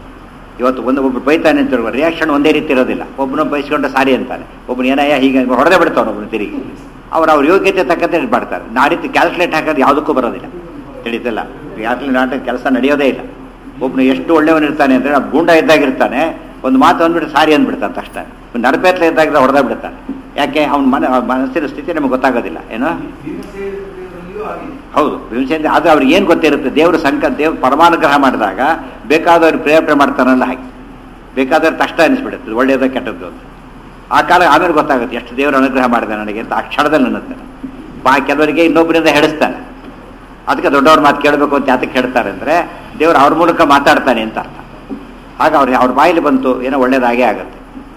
ಇವತ್ತು ಒಂದು ಒಬ್ರು ಬೈತಾನೆ ಅಂತ ಹೇಳ್ಬೋದು ರಿಯಾಕ್ಷನ್ ಒಂದೇ ರೀತಿ ಇರೋದಿಲ್ಲ ಒಬ್ಬನ ಬೈಸ್ಕೊಂಡು ಸಾರಿ ಅಂತಾನೆ ಒಬ್ಬನು ಏನಯ್ಯ ಹೀಗೆ ಹೊಡೆದೇ ಬಿಡ್ತಾನೆ ಒಬ್ಬನು ತಿರುಗಿ ಅವ್ರು ಅವ್ರ ಯೋಗ್ಯತೆ ತಕ್ಕಂತೆ ಇದು ಮಾಡ್ತಾರೆ ನಾ ರೀತಿ ಕ್ಯಾಲ್ಕುಲೇಟ್ ಹಾಕೋದು ಯಾವುದಕ್ಕೂ ಬರೋದಿಲ್ಲ ತಿಳಿತಿಲ್ಲ ಕ್ಯಾಲ್ಕುಲೇಟ್ ನಾಟ ಕೆಲಸ ನಡೆಯೋದೇ ಇಲ್ಲ ಒಬ್ಬನು ಎಷ್ಟು ಒಳ್ಳೆಯವನಿರ್ತಾನೆ ಅಂದರೆ ಆ ಗೂಂಡ ಇದ್ದಾಗಿರ್ತಾನೆ ಒಂದು ಮಾತು ಅಂದ್ಬಿಟ್ಟು ಸಾರಿ ಅಂದ್ಬಿಡ್ತಾನೆ ತಕ್ಷಣ ನರಪೇತ್ಲೆ ಇದ್ದಾಗಿದ್ರೆ ಹೊಡೆದೇ ಬಿಡ್ತಾನೆ ಯಾಕೆ ಅವ್ನ ಮನ ಅವ್ನ ಮನಸ್ಸಿನ ಸ್ಥಿತಿ ನಮಗೆ ಗೊತ್ತಾಗೋದಿಲ್ಲ ಏನೋ ಭೀಮಸೇನಲ್ಲಿಯೂ ಆಗಿದೆ ಹೌದು ಹಿಂಸೆಯಿಂದ ಅದು ಅವ್ರಿಗೆ ಏನು ಗೊತ್ತಿರುತ್ತೆ ದೇವರು ಸಂಕ ದೇವ್ರು ಪರಮಾನುಗ್ರಹ ಮಾಡಿದಾಗ ಬೇಕಾದವ್ರು ಪ್ರೇರೇಪಣೆ ಮಾಡ್ತಾರಲ್ಲ ಹಾಗೆ ಬೇಕಾದವ್ರು ತಕ್ಷಣ ಅನಿಸ್ಬಿಡುತ್ತೆ ಒಳ್ಳೆಯದ ಕೆಟ್ಟದ್ದು ಅಂತ ಆ ಕಾಲ ಆಮೇಲೆ ಗೊತ್ತಾಗುತ್ತೆ ಎಷ್ಟು ದೇವರು ಅನುಗ್ರಹ ಮಾಡಿದೆ ನನಗೆ ಅಂತ ಆ ಕ್ಷಣದಲ್ಲಿ ಅನ್ನುತ್ತಾನೆ ಬಾ ಕೆಲವರಿಗೆ ಇನ್ನೊಬ್ಬರಿಂದ ಹೆಡಿಸ್ತಾನೆ ಅದಕ್ಕೆ ದೊಡ್ಡವ್ರ ಮಾತು ಕೇಳಬೇಕು ಅಂತ ಯಾತಕ್ಕೆ ಹೇಳ್ತಾರೆ ಅಂದರೆ ದೇವರು ಅವ್ರ ಮೂಲಕ ಮಾತಾಡ್ತಾನೆ ಅಂತ ಅರ್ಥ ಆಗ ಅವ್ರಿಗೆ ಅವ್ರ ಬಾಯಲ್ಲಿ ಬಂತು ಏನೋ ಒಳ್ಳೇದಾಗೇ ಆಗುತ್ತೆ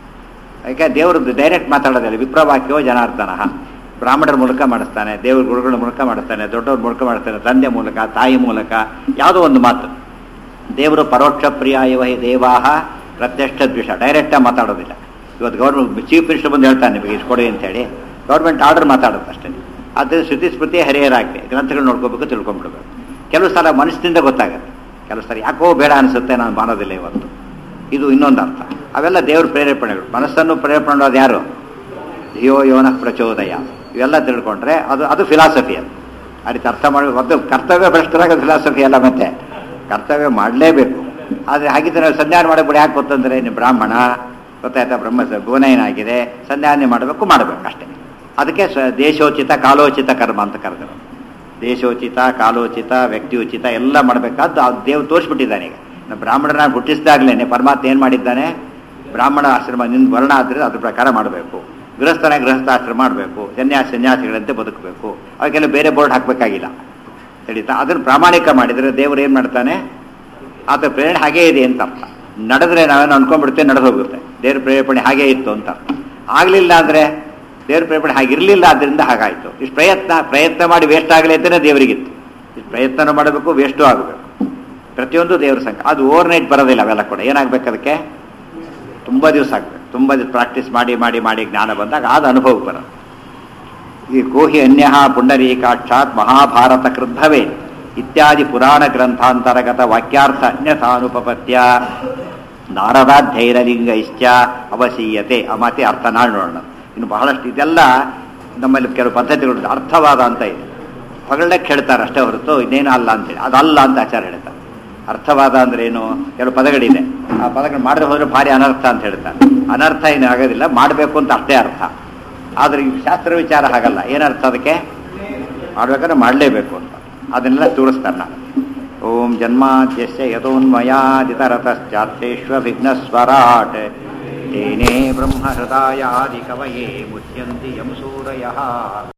ಯಾಕೆ ದೇವರು ಡೈರೆಕ್ಟ್ ಮಾತಾಡೋದಿಲ್ಲ ವಿಪ್ರವಾಕ್ಯೋ ಜನಾರ್ದನ ಬ್ರಾಹ್ಮಣರ ಮೂಲಕ ಮಾಡಿಸ್ತಾನೆ ದೇವ್ರ ಗುರುಗಳ ಮೂಲಕ ಮಾಡಿಸ್ತಾನೆ ದೊಡ್ಡವ್ರ ಮೂಲಕ ಮಾಡಿಸ್ತಾನೆ ತಂದೆ ಮೂಲಕ ತಾಯಿ ಮೂಲಕ ಯಾವುದೋ ಒಂದು ಮಾತು ದೇವರು ಪರೋಕ್ಷ ಪ್ರಿಯ ಇವ ಹಿ ದೇವಾಹ ಪ್ರತ್ಯಕ್ಷ ದ್ವೇಷ ಡೈರೆಕ್ಟಾಗಿ ಮಾತಾಡೋದಿಲ್ಲ ಇವತ್ತು ಗೌರ್ಮೆಂಟ್ ಚೀಫ್ ಮಿನಿಸ್ಟರ್ ಬಂದು ಹೇಳ್ತಾನೆ ನಿಮಗೆ ಇಷ್ಟು ಕೊಡಿ ಅಂತೇಳಿ ಗೌರ್ಮೆಂಟ್ ಆರ್ಡರ್ ಮಾತಾಡುತ್ತೆ ಅಷ್ಟೇ ಆದ್ದರಿಂದ ಶ್ರುತಿ ಸ್ಮೃತಿ ಹರಿಹರಾಗಲಿ ಗ್ರಂಥಗಳು ನೋಡ್ಕೋಬೇಕು ತಿಳ್ಕೊಂಡ್ಬಿಡ್ಬೇಕು ಕೆಲವು ಸಲ ಮನಸ್ಸಿನಿಂದ ಗೊತ್ತಾಗುತ್ತೆ ಕೆಲವು ಸಲ ಯಾಕೋ ಬೇಡ ಅನಿಸುತ್ತೆ ನಾನು ಮಾಡೋದಿಲ್ಲ ಇವತ್ತು ಇದು ಇನ್ನೊಂದು ಅರ್ಥ ಅವೆಲ್ಲ ದೇವ್ರ ಪ್ರೇರೇಪಣೆಗಳು ಮನಸ್ಸನ್ನು ಪ್ರೇರೇಪಣೆ ಮಾಡೋದು ಯಾರು ಧಿಯೋ ಯೋನ ಪ್ರಚೋದಯ ಇವೆಲ್ಲ ತಿಳ್ಕೊಂಡ್ರೆ ಅದು ಅದು ಫಿಲಾಸಫಿ ಅದು ಆ ರೀತಿ ಅರ್ಥ ಮಾಡಿ ಮತ್ತು ಕರ್ತವ್ಯ ಭ್ರಷ್ಟರಾಗ ಫಿಲಾಸಫಿ ಅಲ್ಲ ಮತ್ತೆ ಕರ್ತವ್ಯ ಮಾಡಲೇಬೇಕು ಆದರೆ ಹಾಗಿದ್ರೆ ನಾವು ಸಂಧ್ಯಾನ ಮಾಡಬೇಕು ಯಾಕೆ ಗೊತ್ತಂದ್ರೆ ನೀವು ಬ್ರಾಹ್ಮಣ ಗೊತ್ತಾಯ್ತಾ ಬ್ರಹ್ಮ ಭುವನಯನಾಗಿದೆ ಸಂಧ್ಯಾನೆ ಮಾಡಬೇಕು ಮಾಡಬೇಕು ಅಷ್ಟೇ ಅದಕ್ಕೆ ಸ ದೇಶೋಚಿತ ಕಾಲೋಚಿತ ಕರ್ಮ ಅಂತ ಕರೆದರು ದೇಶೋಚಿತ ಕಾಲೋಚಿತ ವ್ಯಕ್ತಿಯೋಚಿತ ಎಲ್ಲ ಮಾಡಬೇಕಾದ್ದು ಆ ದೇವ್ರು ತೋರಿಸ್ಬಿಟ್ಟಿದ್ದಾನೆ ಈಗ ನಾವು ಬ್ರಾಹ್ಮಣನಾಗಿ ಹುಟ್ಟಿಸಿದಾಗ್ಲೇ ಪರಮಾತ್ಮ ಏನು ಮಾಡಿದ್ದಾನೆ ಬ್ರಾಹ್ಮಣ ಆಶ್ರಮ ನಿನ್ನ ವರ್ಣ ಆದರೆ ಅದ್ರ ಪ್ರಕಾರ ಮಾಡಬೇಕು ಗೃಹಸ್ಥನ ಗೃಹಸ್ಥಾಶ್ರಮ ಮಾಡಬೇಕು ಸನ್ಯಾಸ ಸನ್ಯಾಸಿಗಳಂತೆ ಬದುಕಬೇಕು ಅವಕ್ಕೆಲ್ಲ ಬೇರೆ ಬೋರ್ಡ್ ಹಾಕಬೇಕಾಗಿಲ್ಲ ತಿಳಿತಾ ಅದನ್ನು ಪ್ರಾಮಾಣಿಕ ಮಾಡಿದರೆ ದೇವರು ಏನು ಮಾಡ್ತಾನೆ ಆತ ಪ್ರೇರಣೆ ಹಾಗೇ ಇದೆ ಅಂತ ಅರ್ಥ ನಡೆದ್ರೆ ನಾವೇನು ಅನ್ಕೊಂಡ್ಬಿಡ್ತೇವೆ ನಡೆದು ಹೋಗುತ್ತೆ ದೇವ್ರ ಪ್ರೇರೇಪಣೆ ಹಾಗೇ ಇತ್ತು ಅಂತ ಅರ್ಥ ಆಗಲಿಲ್ಲ ಅಂದರೆ ದೇವ್ರ ಪ್ರೇರೇಪಣೆ ಹಾಗಿರಲಿಲ್ಲ ಆದ್ದರಿಂದ ಹಾಗಾಯಿತು ಇಷ್ಟು ಪ್ರಯತ್ನ ಪ್ರಯತ್ನ ಮಾಡಿ ವೇಸ್ಟ್ ಆಗಲಿ ಅಂತಲೇ ದೇವರಿಗಿತ್ತು ಇಷ್ಟು ಪ್ರಯತ್ನ ಮಾಡಬೇಕು ವೇಸ್ಟು ಆಗಬೇಕು ಪ್ರತಿಯೊಂದು ದೇವ್ರ ಸಂಘ ಅದು ಓವರ್ ನೈಟ್ ಬರೋದಿಲ್ಲ ಅವೆಲ್ಲ ಕೂಡ ಏನಾಗಬೇಕು ಅದಕ್ಕೆ ತುಂಬ ದಿವಸ ಆಗಬೇಕು ತುಂಬ ದಿವಸ ಪ್ರಾಕ್ಟೀಸ್ ಮಾಡಿ ಮಾಡಿ ಮಾಡಿ ಜ್ಞಾನ ಬಂದಾಗ ಅದು ಅನುಭವಕ್ಕೆ ಬರೋದು ಈ ಕೋಹಿ ಅನ್ಯ ಪುಂಡರೀಕಾಕ್ಷಾತ್ ಮಹಾಭಾರತ ಕೃದ್ಭವೇ ಇತ್ಯಾದಿ ಪುರಾಣ ಗ್ರಂಥಾಂತರಗತ ವಾಕ್ಯಾರ್ಥ ಅನ್ಯಥಾನುಪಪತ್ಯ ನಾರದಾಧ್ಯೈರಲಿಂಗ ಇಶ್ಚ ಅವಸೀಯತೆ ಆ ಮಾತೆ ಅರ್ಥ ನಾಡು ನೋಡೋಣ ಇನ್ನು ಬಹಳಷ್ಟು ಇದೆಲ್ಲ ನಮ್ಮಲ್ಲಿ ಕೆಲವು ಪದ್ಧತಿಗಳು ಅರ್ಥವಾದ ಅಂತ ಇದೆ ಹೊಗಳಕ್ಕೆ ಹೇಳ್ತಾರೆ ಅಷ್ಟೇ ಹೊರತು ಇನ್ನೇನು ಅಲ್ಲ ಅಂತೇಳಿ ಅದಲ್ಲ ಅಂತ ಆಚಾರ ಹೇಳ್ತಾರೆ ಅರ್ಥವಾದ ಅಂದ್ರೆ ಏನು ಕೆಲವು ಪದಗಳಿದೆ ಆ ಪದಗಳು ಮಾಡದೆ ಹೋದ್ರೆ ಭಾರಿ ಅನರ್ಥ ಅಂತ ಹೇಳ್ತಾರೆ ಅನರ್ಥ ಏನು ಆಗೋದಿಲ್ಲ ಮಾಡಬೇಕು ಅಂತ ಅಷ್ಟೇ ಅರ್ಥ ಆದ್ರೆ ಈ ಶಾಸ್ತ್ರ ವಿಚಾರ ಹಾಗಲ್ಲ ಏನರ್ಥ ಅದಕ್ಕೆ ಮಾಡ್ಬೇಕಾದ್ರೆ ಮಾಡಲೇಬೇಕು ಅಂತ ಅದನ್ನೆಲ್ಲ ತೋರಿಸ್ತಾರೆ ನಾನು ಓಂ ಜನ್ಮಾದ್ಯಸ್ಯ ಯಥೋನ್ಮಯಾದಿತರತಶ್ಚಾರ್ಥೇಶ್ವ ವಿಘ್ನಸ್ವರಾಟ್ ತೇನೇ ಬ್ರಹ್ಮ ಹೃದಯಾದಿ ಕವಯೇ ಮುಚ್ಯಂತಿ ಯಂ ಸೂರಯಃ